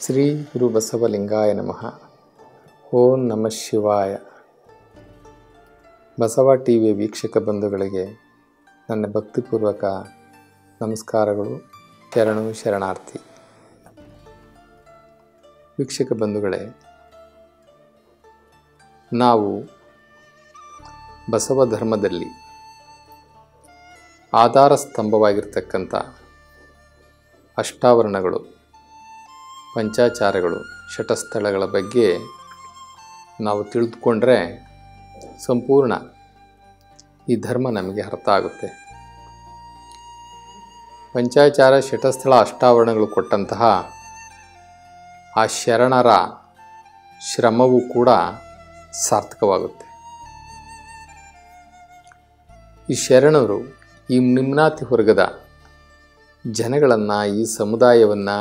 ಶ್ರೀ ಗುರು ಬಸವಲಿಂಗಾಯ ನಮಃ ಓಂ ನಮಃ ಶಿವಾಯ ಬಸವ ಟಿ ವಿಯ ವೀಕ್ಷಕ ಬಂಧುಗಳಿಗೆ ನನ್ನ ಭಕ್ತಿಪೂರ್ವಕ ನಮಸ್ಕಾರಗಳು ಶರಣು ಶರಣಾರ್ಥಿ ವೀಕ್ಷಕ ಬಂಧುಗಳೇ ನಾವು ಬಸವ ಧರ್ಮದಲ್ಲಿ ಆಧಾರ ಸ್ತಂಭವಾಗಿರ್ತಕ್ಕಂಥ ಅಷ್ಟಾವರಣಗಳು ಪಂಚಾಚಾರಗಳು ಶಟಸ್ಥಳಗಳ ಬಗ್ಗೆ ನಾವು ತಿಳಿದುಕೊಂಡ್ರೆ ಸಂಪೂರ್ಣ ಈ ಧರ್ಮ ನಮಗೆ ಅರ್ಥ ಆಗುತ್ತೆ ಪಂಚಾಚಾರ ಶಟಸ್ಥಳ ಅಷ್ಟಾವರಣಗಳು ಕೊಟ್ಟಂತಹ ಆ ಶರಣರ ಶ್ರಮವೂ ಕೂಡ ಸಾರ್ಥಕವಾಗುತ್ತೆ ಈ ಶರಣರು ಈ ನಿಮ್ನಾತಿ ವರ್ಗದ ಜನಗಳನ್ನು ಈ ಸಮುದಾಯವನ್ನು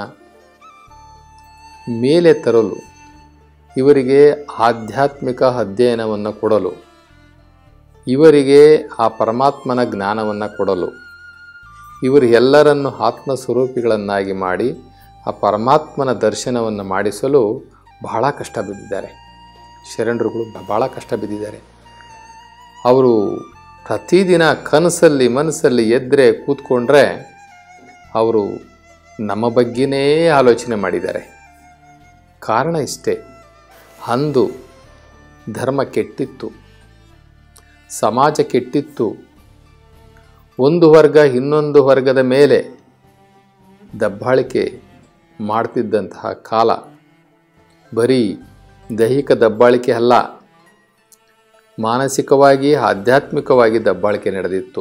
ಮೇಲೆ ತರಲು ಇವರಿಗೆ ಆಧ್ಯಾತ್ಮಿಕ ಅಧ್ಯಯನವನ್ನು ಕೊಡಲು ಇವರಿಗೆ ಆ ಪರಮಾತ್ಮನ ಜ್ಞಾನವನ್ನು ಕೊಡಲು ಇವರು ಎಲ್ಲರನ್ನು ಆತ್ಮ ಸ್ವರೂಪಿಗಳನ್ನಾಗಿ ಮಾಡಿ ಆ ಪರಮಾತ್ಮನ ದರ್ಶನವನ್ನು ಮಾಡಿಸಲು ಬಹಳ ಕಷ್ಟ ಬಿದ್ದಿದ್ದಾರೆ ಶರಣರುಗಳು ಬಹಳ ಕಷ್ಟ ಬಿದ್ದಿದ್ದಾರೆ ಅವರು ಪ್ರತಿದಿನ ಕನಸಲ್ಲಿ ಮನಸ್ಸಲ್ಲಿ ಎದ್ದರೆ ಕೂತ್ಕೊಂಡ್ರೆ ಅವರು ನಮ್ಮ ಬಗ್ಗೆನೇ ಆಲೋಚನೆ ಮಾಡಿದ್ದಾರೆ ಕಾರಣ ಇಷ್ಟೇ ಅಂದು ಧರ್ಮ ಕೆಟ್ಟಿತ್ತು ಸಮಾಜ ಕೆಟ್ಟಿತ್ತು ಒಂದು ವರ್ಗ ಇನ್ನೊಂದು ವರ್ಗದ ಮೇಲೆ ದಬ್ಬಾಳಿಕೆ ಮಾಡ್ತಿದ್ದಂತಹ ಕಾಲ ಬರೀ ದೈಹಿಕ ದಬ್ಬಾಳಿಕೆ ಅಲ್ಲ ಮಾನಸಿಕವಾಗಿ ಆಧ್ಯಾತ್ಮಿಕವಾಗಿ ದಬ್ಬಾಳಿಕೆ ನಡೆದಿತ್ತು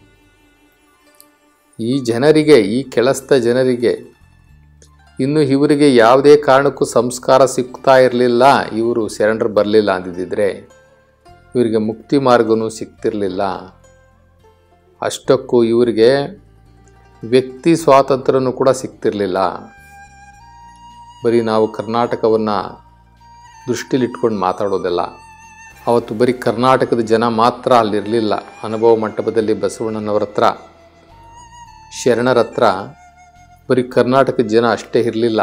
ಈ ಜನರಿಗೆ ಈ ಕೆಲಸದ ಜನರಿಗೆ ಇನ್ನು ಇವರಿಗೆ ಯಾವುದೇ ಕಾರಣಕ್ಕೂ ಸಂಸ್ಕಾರ ಸಿಗ್ತಾ ಇರಲಿಲ್ಲ ಇವರು ಶರಣರು ಬರಲಿಲ್ಲ ಅಂದಿದ್ದರೆ ಇವರಿಗೆ ಮುಕ್ತಿ ಮಾರ್ಗನೂ ಸಿಗ್ತಿರಲಿಲ್ಲ ಅಷ್ಟಕ್ಕೂ ಇವರಿಗೆ ವ್ಯಕ್ತಿ ಸ್ವಾತಂತ್ರ್ಯನೂ ಕೂಡ ಸಿಗ್ತಿರಲಿಲ್ಲ ಬರೀ ನಾವು ಕರ್ನಾಟಕವನ್ನು ದೃಷ್ಟಿಲಿಟ್ಕೊಂಡು ಮಾತಾಡೋದಲ್ಲ ಅವತ್ತು ಬರೀ ಕರ್ನಾಟಕದ ಜನ ಮಾತ್ರ ಅಲ್ಲಿರಲಿಲ್ಲ ಅನುಭವ ಮಂಟಪದಲ್ಲಿ ಬಸವಣ್ಣನವರ ಹತ್ರ ಶರಣರ ಹತ್ರ ಬರೀ ಕರ್ನಾಟಕದ ಜನ ಅಷ್ಟೇ ಇರಲಿಲ್ಲ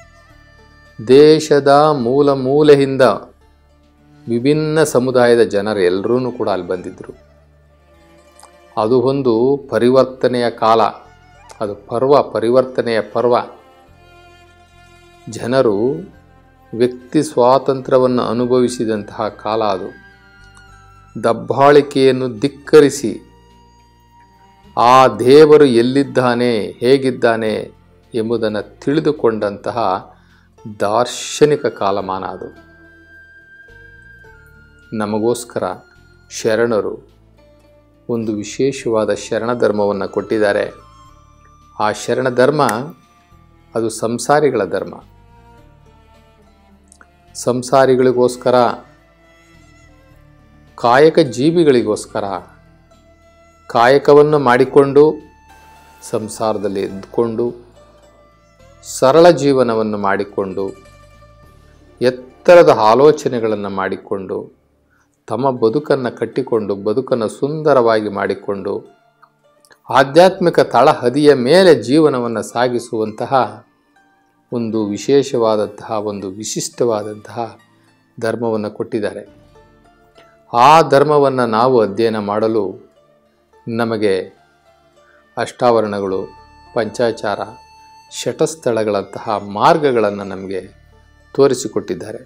ದೇಶದ ಮೂಲ ಮೂಲೆಯಿಂದ ವಿಭಿನ್ನ ಸಮುದಾಯದ ಜನರು ಎಲ್ಲರೂ ಕೂಡ ಅಲ್ಲಿ ಬಂದಿದ್ದರು ಅದು ಒಂದು ಪರಿವರ್ತನೆಯ ಕಾಲ ಅದು ಪರ್ವ ಪರಿವರ್ತನೆಯ ಪರ್ವ ಜನರು ವ್ಯಕ್ತಿ ಸ್ವಾತಂತ್ರ್ಯವನ್ನು ಅನುಭವಿಸಿದಂತಹ ಕಾಲ ಅದು ದಬ್ಬಾಳಿಕೆಯನ್ನು ಧಿಕ್ಕರಿಸಿ ಆ ದೇವರು ಎಲ್ಲಿದ್ದಾನೆ ಹೇಗಿದ್ದಾನೆ ಎಂಬುದನ್ನು ತಿಳಿದುಕೊಂಡಂತಹ ದಾರ್ಶನಿಕ ಕಾಲಮಾನ ಅದು ನಮಗೋಸ್ಕರ ಶರಣರು ಒಂದು ವಿಶೇಷವಾದ ಶರಣ ಧರ್ಮವನ್ನು ಕೊಟ್ಟಿದ್ದಾರೆ ಆ ಶರಣ ಧರ್ಮ ಅದು ಸಂಸಾರಿಗಳ ಧರ್ಮ ಸಂಸಾರಿಗಳಿಗೋಸ್ಕರ ಕಾಯಕ ಜೀವಿಗಳಿಗೋಸ್ಕರ ಕಾಯಕವನ್ನು ಮಾಡಿಕೊಂಡು ಸಂಸಾರದಲ್ಲಿ ಎದ್ದುಕೊಂಡು ಸರಳ ಜೀವನವನ್ನು ಮಾಡಿಕೊಂಡು ಎತ್ತರದ ಆಲೋಚನೆಗಳನ್ನು ಮಾಡಿಕೊಂಡು ತಮ್ಮ ಬದುಕನ್ನು ಕಟ್ಟಿಕೊಂಡು ಬದುಕನ್ನು ಸುಂದರವಾಗಿ ಮಾಡಿಕೊಂಡು ಆಧ್ಯಾತ್ಮಿಕ ತಳಹದಿಯ ಮೇಲೆ ಜೀವನವನ್ನು ಸಾಗಿಸುವಂತಹ ಒಂದು ವಿಶೇಷವಾದಂತಹ ಒಂದು ವಿಶಿಷ್ಟವಾದಂತಹ ಧರ್ಮವನ್ನು ಕೊಟ್ಟಿದ್ದಾರೆ ಆ ಧರ್ಮವನ್ನು ನಾವು ಅಧ್ಯಯನ ಮಾಡಲು ನಮಗೆ ಅಷ್ಟಾವರಣಗಳು ಪಂಚಾಚಾರ ಶಟಸ್ಥಳಗಳಂತಹ ಮಾರ್ಗಗಳನ್ನು ನಮಗೆ ತೋರಿಸಿಕೊಟ್ಟಿದ್ದಾರೆ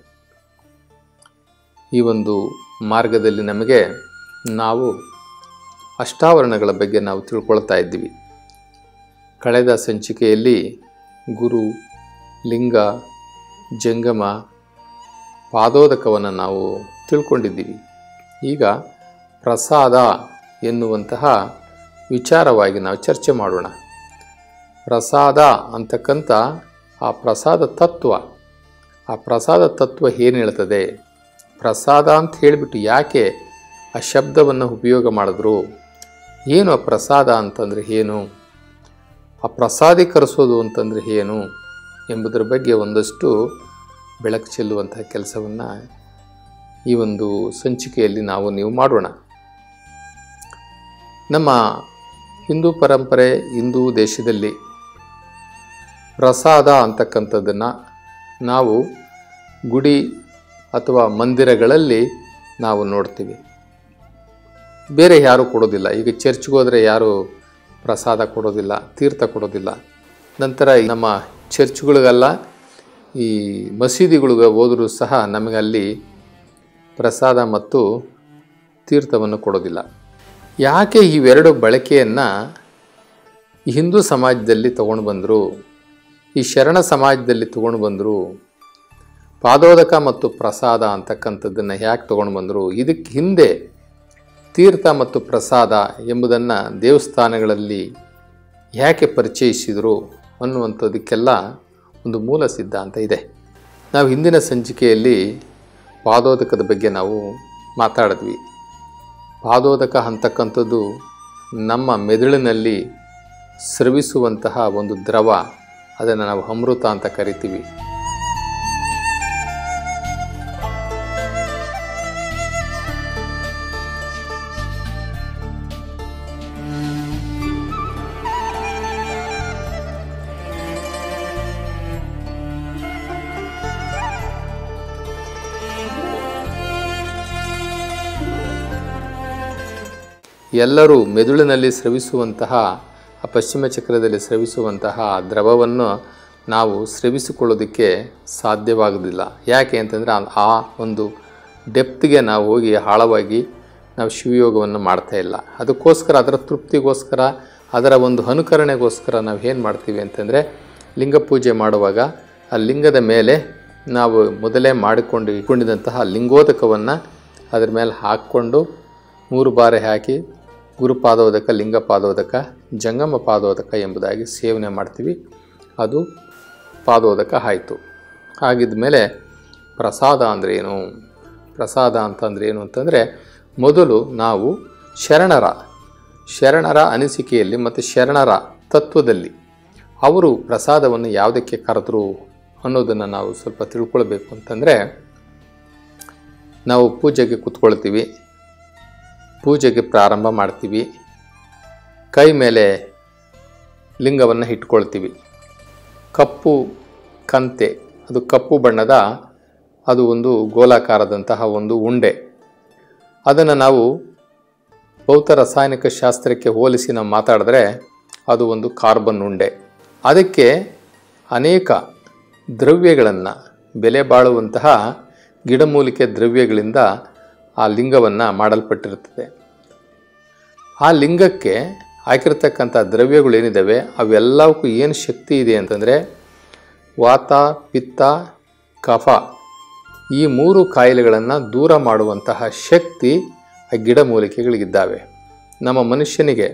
ಈ ಒಂದು ಮಾರ್ಗದಲ್ಲಿ ನಮಗೆ ನಾವು ಅಷ್ಟಾವರಣಗಳ ಬಗ್ಗೆ ನಾವು ತಿಳ್ಕೊಳ್ತಾ ಇದ್ದೀವಿ ಕಳೆದ ಸಂಚಿಕೆಯಲ್ಲಿ ಗುರು ಲಿಂಗ ಜಂಗಮ ಪಾದೋದಕವನ್ನು ನಾವು ತಿಳ್ಕೊಂಡಿದ್ದೀವಿ ಈಗ ಪ್ರಸಾದ ಎನ್ನುವಂತಹ ವಿಚಾರವಾಗಿ ನಾವು ಚರ್ಚೆ ಮಾಡೋಣ ಪ್ರಸಾದ ಅಂತಕ್ಕಂಥ ಆ ಪ್ರಸಾದ ತತ್ವ ಆ ಪ್ರಸಾದ ತತ್ವ ಏನು ಹೇಳ್ತದೆ ಪ್ರಸಾದ ಅಂತ ಹೇಳಿಬಿಟ್ಟು ಯಾಕೆ ಆ ಶಬ್ದವನ್ನು ಉಪಯೋಗ ಮಾಡಿದ್ರು ಏನು ಆ ಪ್ರಸಾದ ಅಂತಂದರೆ ಏನು ಆ ಪ್ರಸಾದೀಕರಿಸೋದು ಅಂತಂದರೆ ಏನು ಎಂಬುದರ ಬಗ್ಗೆ ಒಂದಷ್ಟು ಬೆಳಕು ಚೆಲ್ಲುವಂತಹ ಕೆಲಸವನ್ನು ಈ ಒಂದು ಸಂಚಿಕೆಯಲ್ಲಿ ನಾವು ನೀವು ಮಾಡೋಣ ನಮ್ಮ ಹಿಂದೂ ಪರಂಪರೆ ಹಿಂದೂ ದೇಶದಲ್ಲಿ ಪ್ರಸಾದ ಅಂತಕ್ಕಂಥದ್ದನ್ನು ನಾವು ಗುಡಿ ಅಥವಾ ಮಂದಿರಗಳಲ್ಲಿ ನಾವು ನೋಡ್ತೀವಿ ಬೇರೆ ಯಾರೂ ಕೊಡೋದಿಲ್ಲ ಈಗ ಚರ್ಚ್ಗೆ ಹೋದರೆ ಯಾರು ಪ್ರಸಾದ ಕೊಡೋದಿಲ್ಲ ತೀರ್ಥ ಕೊಡೋದಿಲ್ಲ ನಂತರ ಈ ನಮ್ಮ ಚರ್ಚ್ಗಳಿಗೆಲ್ಲ ಈ ಮಸೀದಿಗಳಿಗೆ ಹೋದರೂ ಸಹ ನಮಗೆ ಅಲ್ಲಿ ಪ್ರಸಾದ ಮತ್ತು ತೀರ್ಥವನ್ನು ಕೊಡೋದಿಲ್ಲ ಯಾಕೆ ಇವೆರಡು ಬಳಕೆಯನ್ನು ಹಿಂದೂ ಸಮಾಜದಲ್ಲಿ ತಗೊಂಡು ಬಂದರು ಈ ಶರಣ ಸಮಾಜದಲ್ಲಿ ತಗೊಂಡು ಬಂದರು ಪಾದೋದಕ ಮತ್ತು ಪ್ರಸಾದ ಅಂತಕ್ಕಂಥದ್ದನ್ನು ಯಾಕೆ ತಗೊಂಡು ಬಂದರು ಇದಕ್ಕೆ ಹಿಂದೆ ತೀರ್ಥ ಮತ್ತು ಪ್ರಸಾದ ಎಂಬುದನ್ನು ದೇವಸ್ಥಾನಗಳಲ್ಲಿ ಯಾಕೆ ಪರಿಚಯಿಸಿದರು ಅನ್ನುವಂಥದ್ದಕ್ಕೆಲ್ಲ ಒಂದು ಮೂಲ ಸಿದ್ಧಾಂತ ಇದೆ ನಾವು ಹಿಂದಿನ ಸಂಚಿಕೆಯಲ್ಲಿ ಪಾದೋದಕದ ಬಗ್ಗೆ ನಾವು ಮಾತಾಡಿದ್ವಿ ಪಾದೋದಕ ಅಂತಕ್ಕಂಥದ್ದು ನಮ್ಮ ಮೆದುಳಿನಲ್ಲಿ ಸ್ರವಿಸುವಂತಹ ಒಂದು ದ್ರವ ಅದನ್ನು ನಾವು ಅಮೃತ ಅಂತ ಕರಿತೀವಿ ಎಲ್ಲರೂ ಮೆದುಳಿನಲ್ಲಿ ಸ್ರವಿಸುವಂತಹ ಆ ಪಶ್ಚಿಮ ಚಕ್ರದಲ್ಲಿ ಸ್ರವಿಸುವಂತಹ ದ್ರವವನ್ನು ನಾವು ಸ್ರವಿಸಿಕೊಳ್ಳೋದಕ್ಕೆ ಸಾಧ್ಯವಾಗೋದಿಲ್ಲ ಯಾಕೆ ಅಂತಂದರೆ ಆ ಒಂದು ಡೆಪ್ತ್ಗೆ ನಾವು ಹೋಗಿ ಆಳವಾಗಿ ನಾವು ಶಿವಯೋಗವನ್ನು ಮಾಡ್ತಾ ಇಲ್ಲ ಅದಕ್ಕೋಸ್ಕರ ಅದರ ತೃಪ್ತಿಗೋಸ್ಕರ ಅದರ ಒಂದು ಅನುಕರಣೆಗೋಸ್ಕರ ನಾವು ಏನು ಮಾಡ್ತೀವಿ ಅಂತಂದರೆ ಲಿಂಗ ಪೂಜೆ ಮಾಡುವಾಗ ಆ ಲಿಂಗದ ಮೇಲೆ ನಾವು ಮೊದಲೇ ಮಾಡಿಕೊಂಡು ಇಟ್ಕೊಂಡಿದ್ದಂತಹ ಲಿಂಗೋದಕವನ್ನು ಅದರ ಮೇಲೆ ಹಾಕ್ಕೊಂಡು ಮೂರು ಬಾರಿ ಹಾಕಿ ಗುರುಪಾದೋದಕ ಲಿಂಗ ಪಾದೋದಕ ಜಂಗಮ ಪಾದೋದಕ ಎಂಬುದಾಗಿ ಸೇವನೆ ಮಾಡ್ತೀವಿ ಅದು ಪಾದೋದಕ ಆಯಿತು ಹಾಗಿದ ಮೇಲೆ ಪ್ರಸಾದ ಅಂದರೆ ಏನು ಪ್ರಸಾದ ಅಂತಂದ್ರೆ ಏನು ಅಂತಂದರೆ ಮೊದಲು ನಾವು ಶರಣರ ಶರಣರ ಅನಿಸಿಕೆಯಲ್ಲಿ ಮತ್ತು ಶರಣರ ತತ್ವದಲ್ಲಿ ಅವರು ಪ್ರಸಾದವನ್ನು ಯಾವುದಕ್ಕೆ ಕರೆದ್ರು ಅನ್ನೋದನ್ನು ನಾವು ಸ್ವಲ್ಪ ತಿಳ್ಕೊಳ್ಬೇಕು ಅಂತಂದರೆ ನಾವು ಪೂಜೆಗೆ ಕೂತ್ಕೊಳ್ತೀವಿ ಪೂಜೆಗೆ ಪ್ರಾರಂಭ ಮಾಡ್ತೀವಿ ಕೈ ಮೇಲೆ ಲಿಂಗವನ್ನು ಇಟ್ಕೊಳ್ತೀವಿ ಕಪ್ಪು ಕಂತೆ ಅದು ಕಪ್ಪು ಬಣ್ಣದ ಅದು ಒಂದು ಗೋಲಾಕಾರದಂತಹ ಒಂದು ಉಂಡೆ ಅದನ್ನು ನಾವು ಭೌತ ರಾಸಾಯನಿಕ ಶಾಸ್ತ್ರಕ್ಕೆ ಹೋಲಿಸಿ ನಾವು ಮಾತಾಡಿದ್ರೆ ಅದು ಒಂದು ಕಾರ್ಬನ್ ಉಂಡೆ ಅದಕ್ಕೆ ಅನೇಕ ದ್ರವ್ಯಗಳನ್ನು ಬೆಲೆ ಬಾಳುವಂತಹ ಗಿಡಮೂಲಿಕೆ ದ್ರವ್ಯಗಳಿಂದ ಆ ಲಿಂಗವನ್ನು ಮಾಡಲ್ಪಟ್ಟಿರುತ್ತದೆ ಆ ಲಿಂಗಕ್ಕೆ ಹಾಕಿರ್ತಕ್ಕಂಥ ದ್ರವ್ಯಗಳೇನಿದ್ದಾವೆ ಅವೆಲ್ಲವಕ್ಕೂ ಏನು ಶಕ್ತಿ ಇದೆ ಅಂತಂದರೆ ವಾತ ಪಿತ್ತ ಕಫ ಈ ಮೂರು ಕಾಯಿಲೆಗಳನ್ನು ದೂರ ಮಾಡುವಂತಹ ಶಕ್ತಿ ಆ ಗಿಡಮೂಲಿಕೆಗಳಿಗಿದ್ದಾವೆ ನಮ್ಮ ಮನುಷ್ಯನಿಗೆ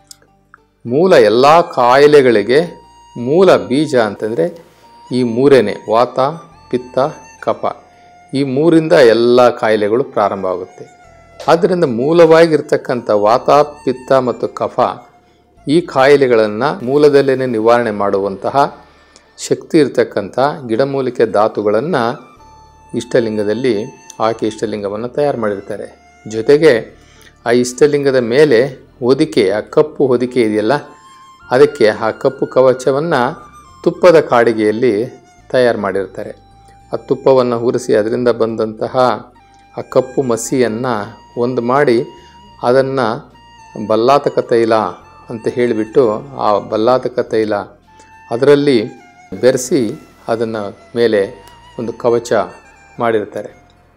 ಮೂಲ ಎಲ್ಲ ಕಾಯಿಲೆಗಳಿಗೆ ಮೂಲ ಬೀಜ ಅಂತಂದರೆ ಈ ಮೂರೇನೆ ವಾತ ಪಿತ್ತ ಕಫ ಈ ಮೂರಿಂದ ಎಲ್ಲ ಕಾಯಿಲೆಗಳು ಪ್ರಾರಂಭ ಆಗುತ್ತೆ ಆದ್ದರಿಂದ ಮೂಲವಾಗಿರ್ತಕ್ಕಂಥ ವಾತ ಪಿತ್ತ ಮತ್ತು ಕಫ ಈ ಕಾಯಿಲೆಗಳನ್ನು ಮೂಲದಲ್ಲೇ ನಿವಾರಣೆ ಮಾಡುವಂತಹ ಶಕ್ತಿ ಇರತಕ್ಕಂಥ ಗಿಡಮೂಲಿಕೆ ಧಾತುಗಳನ್ನು ಇಷ್ಟಲಿಂಗದಲ್ಲಿ ಹಾಕಿ ಇಷ್ಟಲಿಂಗವನ್ನು ತಯಾರು ಮಾಡಿರ್ತಾರೆ ಜೊತೆಗೆ ಆ ಇಷ್ಟಲಿಂಗದ ಮೇಲೆ ಹೊದಿಕೆ ಆ ಕಪ್ಪು ಹೊದಿಕೆ ಇದೆಯಲ್ಲ ಅದಕ್ಕೆ ಆ ಕಪ್ಪು ಕವಚವನ್ನು ತುಪ್ಪದ ಕಾಡಿಗೆಯಲ್ಲಿ ತಯಾರು ಮಾಡಿರ್ತಾರೆ ಆ ತುಪ್ಪವನ್ನು ಉರಿಸಿ ಅದರಿಂದ ಬಂದಂತಹ ಆ ಕಪ್ಪು ಮಸಿಯನ್ನು ಒಂದು ಮಾಡಿ ಅದನ್ನು ಬಲ್ಲಾತಕ ತೈಲ ಅಂತ ಹೇಳಿಬಿಟ್ಟು ಆ ಬಲ್ಲಾತಕ ತೈಲ ಅದರಲ್ಲಿ ಬೆರೆಸಿ ಅದನ್ನು ಮೇಲೆ ಒಂದು ಕವಚ ಮಾಡಿರ್ತಾರೆ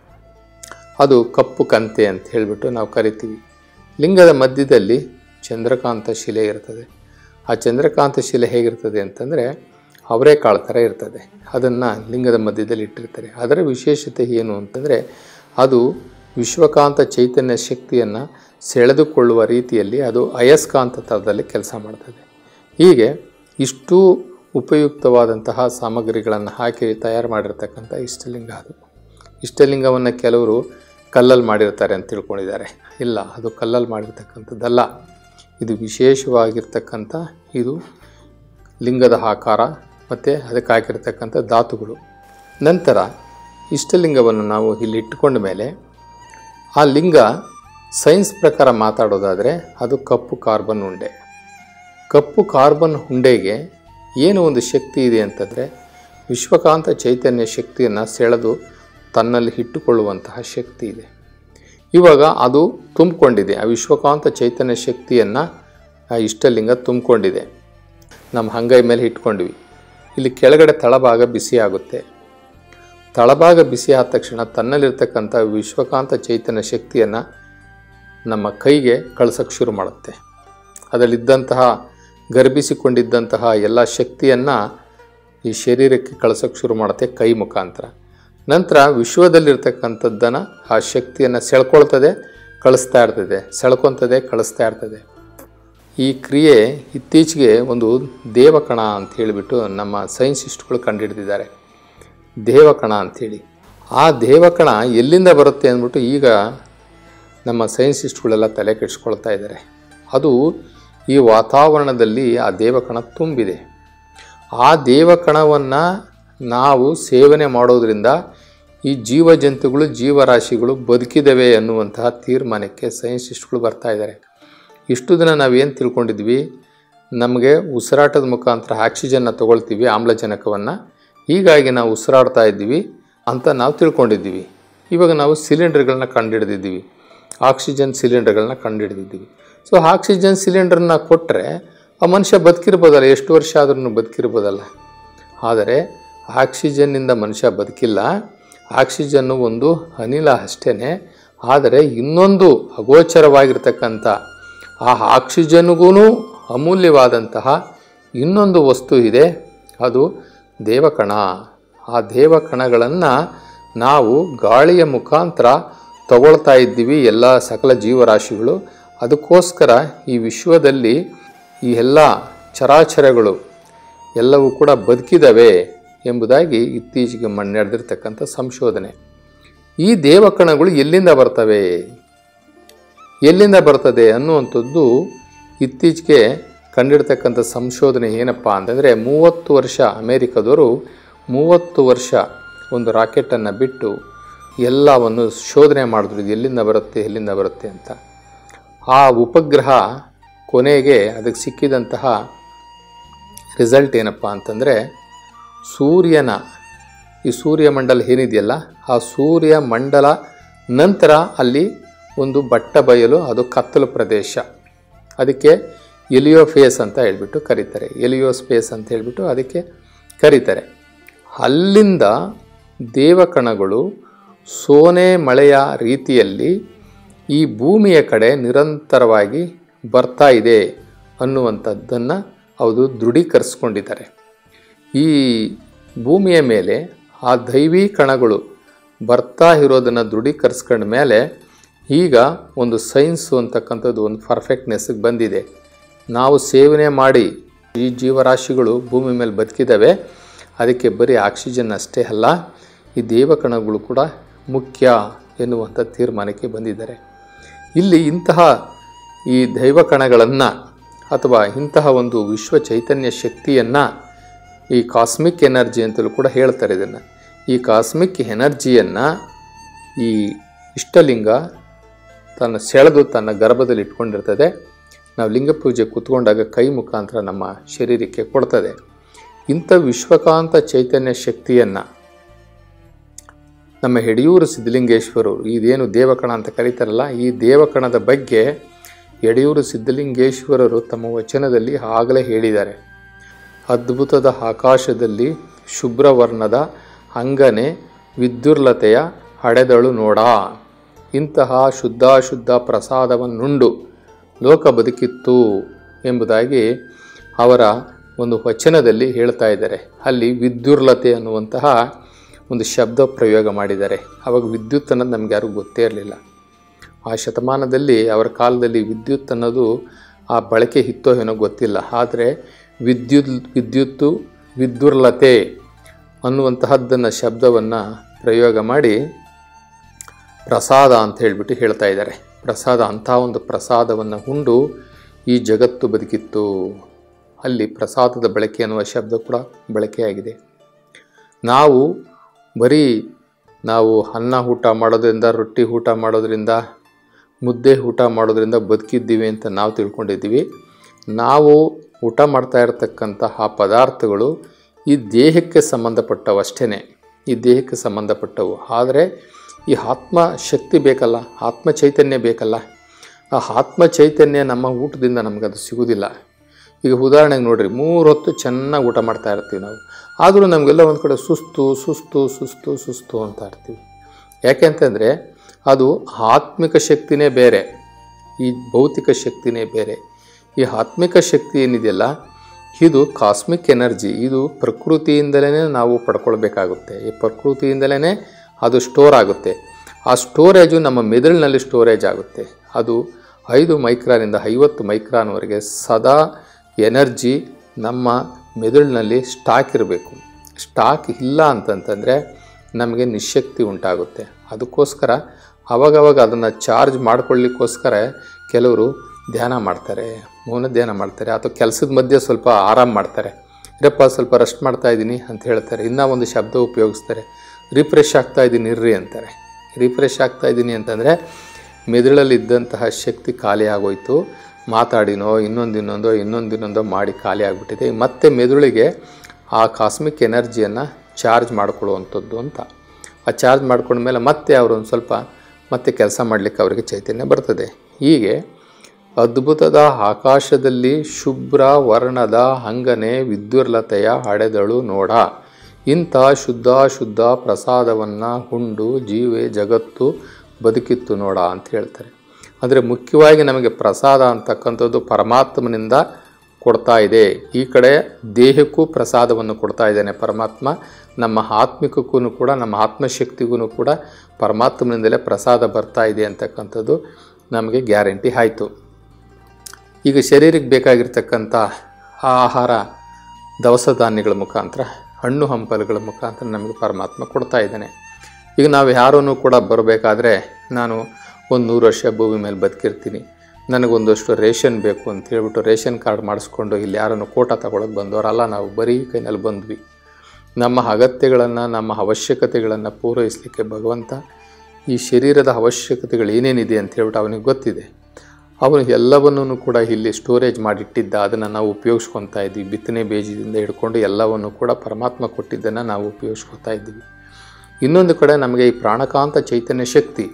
ಅದು ಕಪ್ಪು ಕಂತೆ ಅಂತ ಹೇಳಿಬಿಟ್ಟು ನಾವು ಕರಿತೀವಿ ಲಿಂಗದ ಮಧ್ಯದಲ್ಲಿ ಚಂದ್ರಕಾಂತ ಶಿಲೆ ಇರ್ತದೆ ಆ ಚಂದ್ರಕಾಂತ ಶಿಲೆ ಹೇಗಿರ್ತದೆ ಅಂತಂದರೆ ಅವರೇಕಾಳು ಥರ ಇರ್ತದೆ ಅದನ್ನು ಲಿಂಗದ ಮಧ್ಯದಲ್ಲಿ ಇಟ್ಟಿರ್ತಾರೆ ಅದರ ವಿಶೇಷತೆ ಏನು ಅಂತಂದರೆ ಅದು ವಿಶ್ವಕಾಂತ ಚೈತನ್ಯ ಶಕ್ತಿಯನ್ನು ಸೆಳೆದುಕೊಳ್ಳುವ ರೀತಿಯಲ್ಲಿ ಅದು ಅಯಸ್ಕಾಂತ ಥರದಲ್ಲಿ ಕೆಲಸ ಮಾಡ್ತದೆ ಹೀಗೆ ಇಷ್ಟು ಉಪಯುಕ್ತವಾದಂತಹ ಸಾಮಗ್ರಿಗಳನ್ನು ಹಾಕಿ ತಯಾರು ಮಾಡಿರ್ತಕ್ಕಂಥ ಇಷ್ಟಲಿಂಗ ಅದು ಇಷ್ಟಲಿಂಗವನ್ನು ಕೆಲವರು ಕಲ್ಲಲ್ಲಿ ಮಾಡಿರ್ತಾರೆ ಅಂತ ತಿಳ್ಕೊಂಡಿದ್ದಾರೆ ಇಲ್ಲ ಅದು ಕಲ್ಲಲ್ಲಿ ಮಾಡಿರ್ತಕ್ಕಂಥದ್ದಲ್ಲ ಇದು ವಿಶೇಷವಾಗಿರ್ತಕ್ಕಂಥ ಇದು ಲಿಂಗದ ಆಕಾರ ಮತ್ತು ಅದಕ್ಕೆ ಹಾಕಿರ್ತಕ್ಕಂಥ ಧಾತುಗಳು ನಂತರ ಇಷ್ಟಲಿಂಗವನ್ನು ನಾವು ಇಲ್ಲಿ ಇಟ್ಟುಕೊಂಡ ಮೇಲೆ ಆ ಲಿಂಗ ಸೈನ್ಸ್ ಪ್ರಕಾರ ಮಾತಾಡೋದಾದರೆ ಅದು ಕಪ್ಪು ಕಾರ್ಬನ್ ಉಂಡೆ ಕಪ್ಪು ಕಾರ್ಬನ್ ಉಂಡೆಗೆ ಏನು ಒಂದು ಶಕ್ತಿ ಇದೆ ಅಂತಂದರೆ ವಿಶ್ವಕಾಂತ ಚೈತನ್ಯ ಶಕ್ತಿಯನ್ನು ಸೆಳೆದು ತನ್ನಲ್ಲಿ ಇಟ್ಟುಕೊಳ್ಳುವಂತಹ ಶಕ್ತಿ ಇದೆ ಇವಾಗ ಅದು ತುಂಬಿಕೊಂಡಿದೆ ಆ ವಿಶ್ವಕಾಂತ ಚೈತನ್ಯ ಶಕ್ತಿಯನ್ನು ಆ ಇಷ್ಟಲಿಂಗ ತುಂಬಿಕೊಂಡಿದೆ ನಮ್ಮ ಅಂಗೈ ಮೇಲೆ ಇಟ್ಕೊಂಡ್ವಿ ಇಲ್ಲಿ ಕೆಳಗಡೆ ತಳಭಾಗ ಬಿಸಿ ಆಗುತ್ತೆ ತಳಭಾಗ ಬಿಸಿ ಆದ ತಕ್ಷಣ ತನ್ನಲ್ಲಿರ್ತಕ್ಕಂಥ ವಿಶ್ವಕಾಂತ ಚೈತನ್ಯ ಶಕ್ತಿಯನ್ನು ನಮ್ಮ ಕೈಗೆ ಕಳ್ಸೋಕ್ಕೆ ಶುರು ಮಾಡುತ್ತೆ ಅದರಲ್ಲಿದ್ದಂತಹ ಗರ್ಭಿಸಿಕೊಂಡಿದ್ದಂತಹ ಎಲ್ಲ ಶಕ್ತಿಯನ್ನು ಈ ಶರೀರಕ್ಕೆ ಕಳ್ಸೋಕ್ಕೆ ಶುರು ಮಾಡುತ್ತೆ ಕೈ ಮುಖಾಂತರ ನಂತರ ವಿಶ್ವದಲ್ಲಿರ್ತಕ್ಕಂಥದ್ದನ್ನು ಆ ಶಕ್ತಿಯನ್ನು ಸೆಳ್ಕೊಳ್ತದೆ ಕಳಿಸ್ತಾ ಇರ್ತದೆ ಸೆಳ್ಕೊತದೆ ಕಳಿಸ್ತಾ ಇರ್ತದೆ ಈ ಕ್ರಿಯೆ ಇತ್ತೀಚೆಗೆ ಒಂದು ದೇವಕಣ ಅಂತ ಹೇಳಿಬಿಟ್ಟು ನಮ್ಮ ಸೈನ್ಸಿಸ್ಟ್ಗಳು ಕಂಡುಹಿಡಿದಿದ್ದಾರೆ ದೇವಕಣ ಅಂಥೇಳಿ ಆ ದೇವಕಣ ಎಲ್ಲಿಂದ ಬರುತ್ತೆ ಅಂದ್ಬಿಟ್ಟು ಈಗ ನಮ್ಮ ಸೈನ್ಸಿಸ್ಟ್ಗಳೆಲ್ಲ ತಲೆ ಕೆಡಿಸ್ಕೊಳ್ತಾ ಇದ್ದಾರೆ ಅದು ಈ ವಾತಾವರಣದಲ್ಲಿ ಆ ದೇವಕಣ ತುಂಬಿದೆ ಆ ದೇವಕಣವನ್ನು ನಾವು ಸೇವನೆ ಮಾಡೋದ್ರಿಂದ ಈ ಜೀವಜಂತುಗಳು ಜೀವರಾಶಿಗಳು ಬದುಕಿದವೆ ಅನ್ನುವಂತಹ ತೀರ್ಮಾನಕ್ಕೆ ಸೈನ್ಸಿಸ್ಟ್ಗಳು ಬರ್ತಾ ಇದ್ದಾರೆ ಇಷ್ಟು ದಿನ ನಾವೇನು ತಿಳ್ಕೊಂಡಿದ್ವಿ ನಮಗೆ ಉಸಿರಾಟದ ಮುಖಾಂತರ ಆಕ್ಸಿಜನ್ನ ತಗೊಳ್ತೀವಿ ಆಮ್ಲಜನಕವನ್ನು ಹೀಗಾಗಿ ನಾವು ಉಸಿರಾಡ್ತಾ ಇದ್ದೀವಿ ಅಂತ ನಾವು ತಿಳ್ಕೊಂಡಿದ್ದೀವಿ ಇವಾಗ ನಾವು ಸಿಲಿಂಡರ್ಗಳನ್ನ ಕಂಡುಹಿಡಿದಿದ್ದೀವಿ ಆಕ್ಸಿಜನ್ ಸಿಲಿಂಡರ್ಗಳನ್ನ ಕಂಡುಹಿಡಿದಿದ್ದೀವಿ ಸೊ ಆಕ್ಸಿಜನ್ ಸಿಲಿಂಡರ್ನ ಕೊಟ್ಟರೆ ಆ ಮನುಷ್ಯ ಬದುಕಿರ್ಬೋದಲ್ಲ ಎಷ್ಟು ವರ್ಷ ಆದ್ರೂ ಬದುಕಿರ್ಬೋದಲ್ಲ ಆದರೆ ಆಕ್ಸಿಜನ್ನಿಂದ ಮನುಷ್ಯ ಬದುಕಿಲ್ಲ ಆಕ್ಸಿಜನ್ನು ಒಂದು ಅನಿಲ ಅಷ್ಟೇ ಆದರೆ ಇನ್ನೊಂದು ಅಗೋಚರವಾಗಿರ್ತಕ್ಕಂಥ ಆ ಆಕ್ಸಿಜನ್ಗೂ ಅಮೂಲ್ಯವಾದಂತಹ ಇನ್ನೊಂದು ವಸ್ತು ಇದೆ ಅದು ದೇವಕಣ ಆ ದೇವಕಣಗಳನ್ನು ನಾವು ಗಾಳಿಯ ಮುಖಾಂತರ ತಗೊಳ್ತಾ ಇದ್ದೀವಿ ಎಲ್ಲ ಸಕಲ ಜೀವರಾಶಿಗಳು ಅದಕ್ಕೋಸ್ಕರ ಈ ವಿಶ್ವದಲ್ಲಿ ಈ ಎಲ್ಲ ಚರಾಚರಗಳು ಎಲ್ಲವೂ ಕೂಡ ಬದುಕಿದವೆ ಎಂಬುದಾಗಿ ಇತ್ತೀಚೆಗೆ ಮಣ್ಣು ನಡೆದಿರ್ತಕ್ಕಂಥ ಸಂಶೋಧನೆ ಈ ದೇವಕಣಗಳು ಎಲ್ಲಿಂದ ಬರ್ತವೆ ಎಲ್ಲಿಂದ ಬರ್ತದೆ ಅನ್ನುವಂಥದ್ದು ಇತ್ತೀಚೆಗೆ ಕಂಡಿಡ್ತಕ್ಕಂಥ ಸಂಶೋಧನೆ ಏನಪ್ಪ ಅಂತಂದರೆ ಮೂವತ್ತು ವರ್ಷ ಅಮೇರಿಕದವರು ಮೂವತ್ತು ವರ್ಷ ಒಂದು ರಾಕೆಟನ್ನು ಬಿಟ್ಟು ಎಲ್ಲವನ್ನು ಶೋಧನೆ ಮಾಡಿದ್ರು ಇದು ಎಲ್ಲಿಂದ ಬರುತ್ತೆ ಎಲ್ಲಿಂದ ಬರುತ್ತೆ ಅಂತ ಆ ಉಪಗ್ರಹ ಕೊನೆಗೆ ಅದಕ್ಕೆ ಸಿಕ್ಕಿದಂತಹ ರಿಸಲ್ಟ್ ಏನಪ್ಪ ಅಂತಂದರೆ ಸೂರ್ಯನ ಈ ಸೂರ್ಯಮಂಡಲ ಏನಿದೆಯಲ್ಲ ಆ ಸೂರ್ಯ ಮಂಡಲ ನಂತರ ಅಲ್ಲಿ ಒಂದು ಬಟ್ಟ ಬಯಲು ಅದು ಕತ್ತಲು ಪ್ರದೇಶ ಅದಕ್ಕೆ ಎಲಿಯೋ ಫೇಸ್ ಅಂತ ಹೇಳ್ಬಿಟ್ಟು ಕರೀತಾರೆ ಎಲಿಯೋ ಸ್ಪೇಸ್ ಅಂತ ಹೇಳ್ಬಿಟ್ಟು ಅದಕ್ಕೆ ಕರೀತಾರೆ ಅಲ್ಲಿಂದ ದೇವಕಣಗಳು ಸೋನೆ ಮಳೆಯ ರೀತಿಯಲ್ಲಿ ಈ ಭೂಮಿಯ ಕಡೆ ನಿರಂತರವಾಗಿ ಬರ್ತಾ ಇದೆ ಅನ್ನುವಂಥದ್ದನ್ನು ಅವರು ದೃಢೀಕರಿಸ್ಕೊಂಡಿದ್ದಾರೆ ಈ ಭೂಮಿಯ ಮೇಲೆ ಆ ದೈವಿ ಕಣಗಳು ಬರ್ತಾ ಇರೋದನ್ನು ದೃಢೀಕರಿಸ್ಕೊಂಡ ಮೇಲೆ ಈಗ ಒಂದು ಸೈನ್ಸು ಅಂತಕ್ಕಂಥದ್ದು ಒಂದು ಪರ್ಫೆಕ್ಟ್ನೆಸ್ಗೆ ಬಂದಿದೆ ನಾವು ಸೇವನೆ ಮಾಡಿ ಈ ಜೀವರಾಶಿಗಳು ಭೂಮಿ ಮೇಲೆ ಬದುಕಿದ್ದಾವೆ ಅದಕ್ಕೆ ಬರೀ ಆಕ್ಸಿಜನ್ ಅಷ್ಟೇ ಅಲ್ಲ ಈ ದೇವಕಣಗಳು ಕೂಡ ಮುಖ್ಯ ಎನ್ನುವಂಥ ತೀರ್ಮಾನಕ್ಕೆ ಬಂದಿದ್ದಾರೆ ಇಲ್ಲಿ ಇಂತಹ ಈ ದೈವಕಣಗಳನ್ನು ಅಥವಾ ಇಂತಹ ಒಂದು ವಿಶ್ವ ಚೈತನ್ಯ ಶಕ್ತಿಯನ್ನು ಈ ಕಾಸ್ಮಿಕ್ ಎನರ್ಜಿ ಅಂತಲೂ ಕೂಡ ಹೇಳ್ತಾರೆ ಇದನ್ನು ಈ ಕಾಸ್ಮಿಕ್ ಎನರ್ಜಿಯನ್ನು ಈ ಇಷ್ಟಲಿಂಗ ತನ್ನ ಸೆಳೆದು ತನ್ನ ಗರ್ಭದಲ್ಲಿ ಇಟ್ಕೊಂಡಿರ್ತದೆ ನಾವು ಲಿಂಗ ಪೂಜೆ ಕೂತ್ಕೊಂಡಾಗ ಕೈ ಮುಖಾಂತರ ನಮ್ಮ ಶರೀರಕ್ಕೆ ಕೊಡ್ತದೆ ಇಂಥ ವಿಶ್ವಕಾಂತ ಚೈತನ್ಯ ಶಕ್ತಿಯನ್ನು ನಮ್ಮ ಯಡಿಯೂರು ಸಿದ್ಧಲಿಂಗೇಶ್ವರರು ಇದೇನು ದೇವಕಣ ಅಂತ ಕರೀತಾರಲ್ಲ ಈ ದೇವಕಣದ ಬಗ್ಗೆ ಯಡಿಯೂರು ಸಿದ್ಧಲಿಂಗೇಶ್ವರರು ತಮ್ಮ ವಚನದಲ್ಲಿ ಆಗಲೇ ಹೇಳಿದ್ದಾರೆ ಅದ್ಭುತದ ಆಕಾಶದಲ್ಲಿ ಶುಭ್ರವರ್ಣದ ಅಂಗನೆ ವಿದ್ಯುರ್ಲತೆಯ ಹಡೆದಳು ನೋಡ ಇಂತಹ ಶುದ್ಧಾಶುದ್ಧ ಪ್ರಸಾದವನ್ನುಂಡು ಲೋಕ ಬದುಕಿತ್ತು ಎಂಬುದಾಗಿ ಅವರ ಒಂದು ವಚನದಲ್ಲಿ ಹೇಳ್ತಾ ಇದ್ದಾರೆ ಅಲ್ಲಿ ವಿದ್ಯುರ್ಲತೆ ಅನ್ನುವಂತಹ ಒಂದು ಶಬ್ದ ಪ್ರಯೋಗ ಮಾಡಿದ್ದಾರೆ ಆವಾಗ ವಿದ್ಯುತ್ ಅನ್ನೋದು ನಮ್ಗೆ ಯಾರಿಗೂ ಗೊತ್ತೇ ಇರಲಿಲ್ಲ ಆ ಶತಮಾನದಲ್ಲಿ ಅವರ ಕಾಲದಲ್ಲಿ ವಿದ್ಯುತ್ ಅನ್ನೋದು ಆ ಬಳಕೆ ಇತ್ತೋ ಏನೋ ಗೊತ್ತಿಲ್ಲ ಆದರೆ ವಿದ್ಯುತ್ ವಿದ್ಯುತ್ತು ವಿದ್ಯುರ್ಲತೆ ಅನ್ನುವಂತಹದ್ದನ್ನು ಶಬ್ದವನ್ನು ಪ್ರಯೋಗ ಮಾಡಿ ಪ್ರಸಾದ ಅಂತ ಹೇಳಿಬಿಟ್ಟು ಹೇಳ್ತಾ ಇದ್ದಾರೆ ಪ್ರಸಾದ ಅಂಥ ಒಂದು ಪ್ರಸಾದವನ್ನು ಉಂಡು ಈ ಜಗತ್ತು ಬದುಕಿತ್ತು ಅಲ್ಲಿ ಪ್ರಸಾದದ ಬಳಕೆ ಅನ್ನುವ ಶಬ್ದ ಕೂಡ ಬಳಕೆಯಾಗಿದೆ ನಾವು ಬರೀ ನಾವು ಅನ್ನ ಊಟ ಮಾಡೋದ್ರಿಂದ ರೊಟ್ಟಿ ಊಟ ಮಾಡೋದ್ರಿಂದ ಮುದ್ದೆ ಊಟ ಮಾಡೋದ್ರಿಂದ ಬದುಕಿದ್ದೀವಿ ಅಂತ ನಾವು ತಿಳ್ಕೊಂಡಿದ್ದೀವಿ ನಾವು ಊಟ ಮಾಡ್ತಾ ಇರತಕ್ಕಂತಹ ಪದಾರ್ಥಗಳು ಈ ದೇಹಕ್ಕೆ ಸಂಬಂಧಪಟ್ಟವು ಅಷ್ಟೇ ಈ ದೇಹಕ್ಕೆ ಸಂಬಂಧಪಟ್ಟವು ಆದರೆ ಈ ಆತ್ಮ ಶಕ್ತಿ ಬೇಕಲ್ಲ ಆತ್ಮ ಚೈತನ್ಯ ಬೇಕಲ್ಲ ಆ ಆತ್ಮ ಚೈತನ್ಯ ನಮ್ಮ ಊಟದಿಂದ ನಮಗದು ಸಿಗೋದಿಲ್ಲ ಈಗ ಉದಾಹರಣೆಗೆ ನೋಡ್ರಿ ಮೂರು ಹೊತ್ತು ಚೆನ್ನಾಗಿ ಊಟ ಮಾಡ್ತಾ ಇರ್ತೀವಿ ನಾವು ಆದರೂ ನಮಗೆಲ್ಲ ಒಂದು ಕಡೆ ಸುಸ್ತು ಸುಸ್ತು ಸುಸ್ತು ಸುಸ್ತು ಅಂತ ಇರ್ತೀವಿ ಯಾಕೆ ಅಂತಂದರೆ ಅದು ಆತ್ಮಿಕ ಶಕ್ತಿನೇ ಬೇರೆ ಈ ಭೌತಿಕ ಶಕ್ತಿನೇ ಬೇರೆ ಈ ಆತ್ಮಿಕ ಶಕ್ತಿ ಏನಿದೆಯಲ್ಲ ಇದು ಕಾಸ್ಮಿಕ್ ಎನರ್ಜಿ ಇದು ಪ್ರಕೃತಿಯಿಂದಲೇ ನಾವು ಪಡ್ಕೊಳ್ಬೇಕಾಗುತ್ತೆ ಈ ಪ್ರಕೃತಿಯಿಂದಲೇ ಅದು ಸ್ಟೋರ್ ಆಗುತ್ತೆ ಆ ಸ್ಟೋರೇಜು ನಮ್ಮ ಮೆದುಳಿನಲ್ಲಿ ಸ್ಟೋರೇಜ್ ಆಗುತ್ತೆ ಅದು ಐದು ಮೈಕ್ರಾನಿಂದ ಐವತ್ತು ಮೈಕ್ರಾನ್ವರೆಗೆ ಸದಾ ಎನರ್ಜಿ ನಮ್ಮ ಮೆದುಳಿನಲ್ಲಿ ಸ್ಟಾಕ್ ಇರಬೇಕು ಸ್ಟಾಕ್ ಇಲ್ಲ ಅಂತಂತಂದರೆ ನಮಗೆ ನಿಶಕ್ತಿ ಉಂಟಾಗುತ್ತೆ ಅದಕ್ಕೋಸ್ಕರ ಅವಾಗವಾಗ ಅದನ್ನು ಚಾರ್ಜ್ ಮಾಡ್ಕೊಳ್ಳಿಕ್ಕೋಸ್ಕರ ಕೆಲವರು ಧ್ಯಾನ ಮಾಡ್ತಾರೆ ಮೌನ ಧ್ಯಾನ ಮಾಡ್ತಾರೆ ಅಥವಾ ಕೆಲಸದ ಮಧ್ಯೆ ಸ್ವಲ್ಪ ಆರಾಮ ಮಾಡ್ತಾರೆ ಇರಪ್ಪ ಸ್ವಲ್ಪ ರೆಸ್ಟ್ ಮಾಡ್ತಾ ಇದ್ದೀನಿ ಅಂತ ಹೇಳ್ತಾರೆ ಇನ್ನೂ ಒಂದು ಶಬ್ದ ಉಪಯೋಗಿಸ್ತಾರೆ ರಿಫ್ರೆಶ್ ಆಗ್ತಾ ಇದ್ದೀನಿ ಇರ್ರಿ ಅಂತಾರೆ ರಿಫ್ರೆಶ್ ಆಗ್ತಾ ಇದ್ದೀನಿ ಅಂತಂದರೆ ಮೆದುಳಲ್ಲಿ ಇದ್ದಂತಹ ಶಕ್ತಿ ಖಾಲಿ ಆಗೋಯ್ತು ಮಾತಾಡಿನೋ ಇನ್ನೊಂದು ಇನ್ನೊಂದೋ ಇನ್ನೊಂದು ಇನ್ನೊಂದೋ ಮಾಡಿ ಖಾಲಿ ಆಗಿಬಿಟ್ಟಿದೆ ಮತ್ತೆ ಮೆದುಳಿಗೆ ಆ ಕಾಸ್ಮಿಕ್ ಎನರ್ಜಿಯನ್ನು ಚಾರ್ಜ್ ಮಾಡ್ಕೊಳ್ಳುವಂಥದ್ದು ಅಂತ ಆ ಚಾರ್ಜ್ ಮಾಡ್ಕೊಂಡ್ಮೇಲೆ ಮತ್ತೆ ಅವರು ಒಂದು ಸ್ವಲ್ಪ ಮತ್ತೆ ಕೆಲಸ ಮಾಡಲಿಕ್ಕೆ ಅವರಿಗೆ ಚೈತನ್ಯ ಬರ್ತದೆ ಹೀಗೆ ಅದ್ಭುತದ ಆಕಾಶದಲ್ಲಿ ಶುಭ್ರ ವರ್ಣದ ಹಂಗನೆ ವಿದ್ಯುರ್ಲತೆಯ ಹಡೆದಳು ನೋಡ ಇಂಥ ಶುದ್ಧ ಶುದ್ಧ ಪ್ರಸಾದವನ್ನು ಹುಂಡು ಜೀವೆ ಜಗತ್ತು ಬದುಕಿತ್ತು ನೋಡ ಅಂತ ಹೇಳ್ತಾರೆ ಅಂದರೆ ಮುಖ್ಯವಾಗಿ ನಮಗೆ ಪ್ರಸಾದ ಅಂತಕ್ಕಂಥದ್ದು ಪರಮಾತ್ಮನಿಂದ ಕೊಡ್ತಾ ಇದೆ ಈ ಕಡೆ ದೇಹಕ್ಕೂ ಪ್ರಸಾದವನ್ನು ಕೊಡ್ತಾ ಇದ್ದಾನೆ ಪರಮಾತ್ಮ ನಮ್ಮ ಆತ್ಮಿಕಕ್ಕೂ ಕೂಡ ನಮ್ಮ ಆತ್ಮಶಕ್ತಿಗೂ ಕೂಡ ಪರಮಾತ್ಮನಿಂದಲೇ ಪ್ರಸಾದ ಬರ್ತಾ ಇದೆ ಅಂತಕ್ಕಂಥದ್ದು ನಮಗೆ ಗ್ಯಾರಂಟಿ ಆಯಿತು ಈಗ ಶರೀರಕ್ಕೆ ಬೇಕಾಗಿರ್ತಕ್ಕಂಥ ಆಹಾರ ದವಸ ಧಾನ್ಯಗಳ ಮುಖಾಂತರ ಹಣ್ಣು ಹಂಪಲುಗಳ ಮುಖಾಂತರ ನಮಗೆ ಪರಮಾತ್ಮ ಕೊಡ್ತಾ ಇದ್ದಾನೆ ಈಗ ನಾವು ಯಾರೂ ಕೂಡ ಬರಬೇಕಾದ್ರೆ ನಾನು ಒಂದು ನೂರು ವರ್ಷ ಭೂಮಿ ಮೇಲೆ ಬದುಕಿರ್ತೀನಿ ನನಗೊಂದಷ್ಟು ರೇಷನ್ ಬೇಕು ಅಂತ ಹೇಳ್ಬಿಟ್ಟು ರೇಷನ್ ಕಾರ್ಡ್ ಮಾಡಿಸ್ಕೊಂಡು ಇಲ್ಲಿ ಯಾರನ್ನು ಕೋಟ ತಗೊಳಕ್ಕೆ ಬಂದವರಲ್ಲ ನಾವು ಬರೀ ಕೈನಲ್ಲಿ ಬಂದ್ವಿ ನಮ್ಮ ಅಗತ್ಯಗಳನ್ನು ನಮ್ಮ ಅವಶ್ಯಕತೆಗಳನ್ನು ಪೂರೈಸಲಿಕ್ಕೆ ಭಗವಂತ ಈ ಶರೀರದ ಅವಶ್ಯಕತೆಗಳು ಏನೇನಿದೆ ಅಂತ ಹೇಳ್ಬಿಟ್ಟು ಅವನಿಗೆ ಗೊತ್ತಿದೆ ಅವನು ಎಲ್ಲವನ್ನೂ ಕೂಡ ಇಲ್ಲಿ ಸ್ಟೋರೇಜ್ ಮಾಡಿಟ್ಟಿದ್ದ ಅದನ್ನು ನಾವು ಉಪಯೋಗಿಸ್ಕೊತಾ ಇದ್ವಿ ಬಿತ್ತನೆ ಬೀಜದಿಂದ ಹಿಡ್ಕೊಂಡು ಎಲ್ಲವನ್ನು ಕೂಡ ಪರಮಾತ್ಮ ಕೊಟ್ಟಿದ್ದನ್ನು ನಾವು ಉಪಯೋಗಿಸ್ಕೊತಾ ಇದ್ದೀವಿ ಇನ್ನೊಂದು ಕಡೆ ನಮಗೆ ಈ ಪ್ರಾಣಕಾಂತ ಚೈತನ್ಯ ಶಕ್ತಿ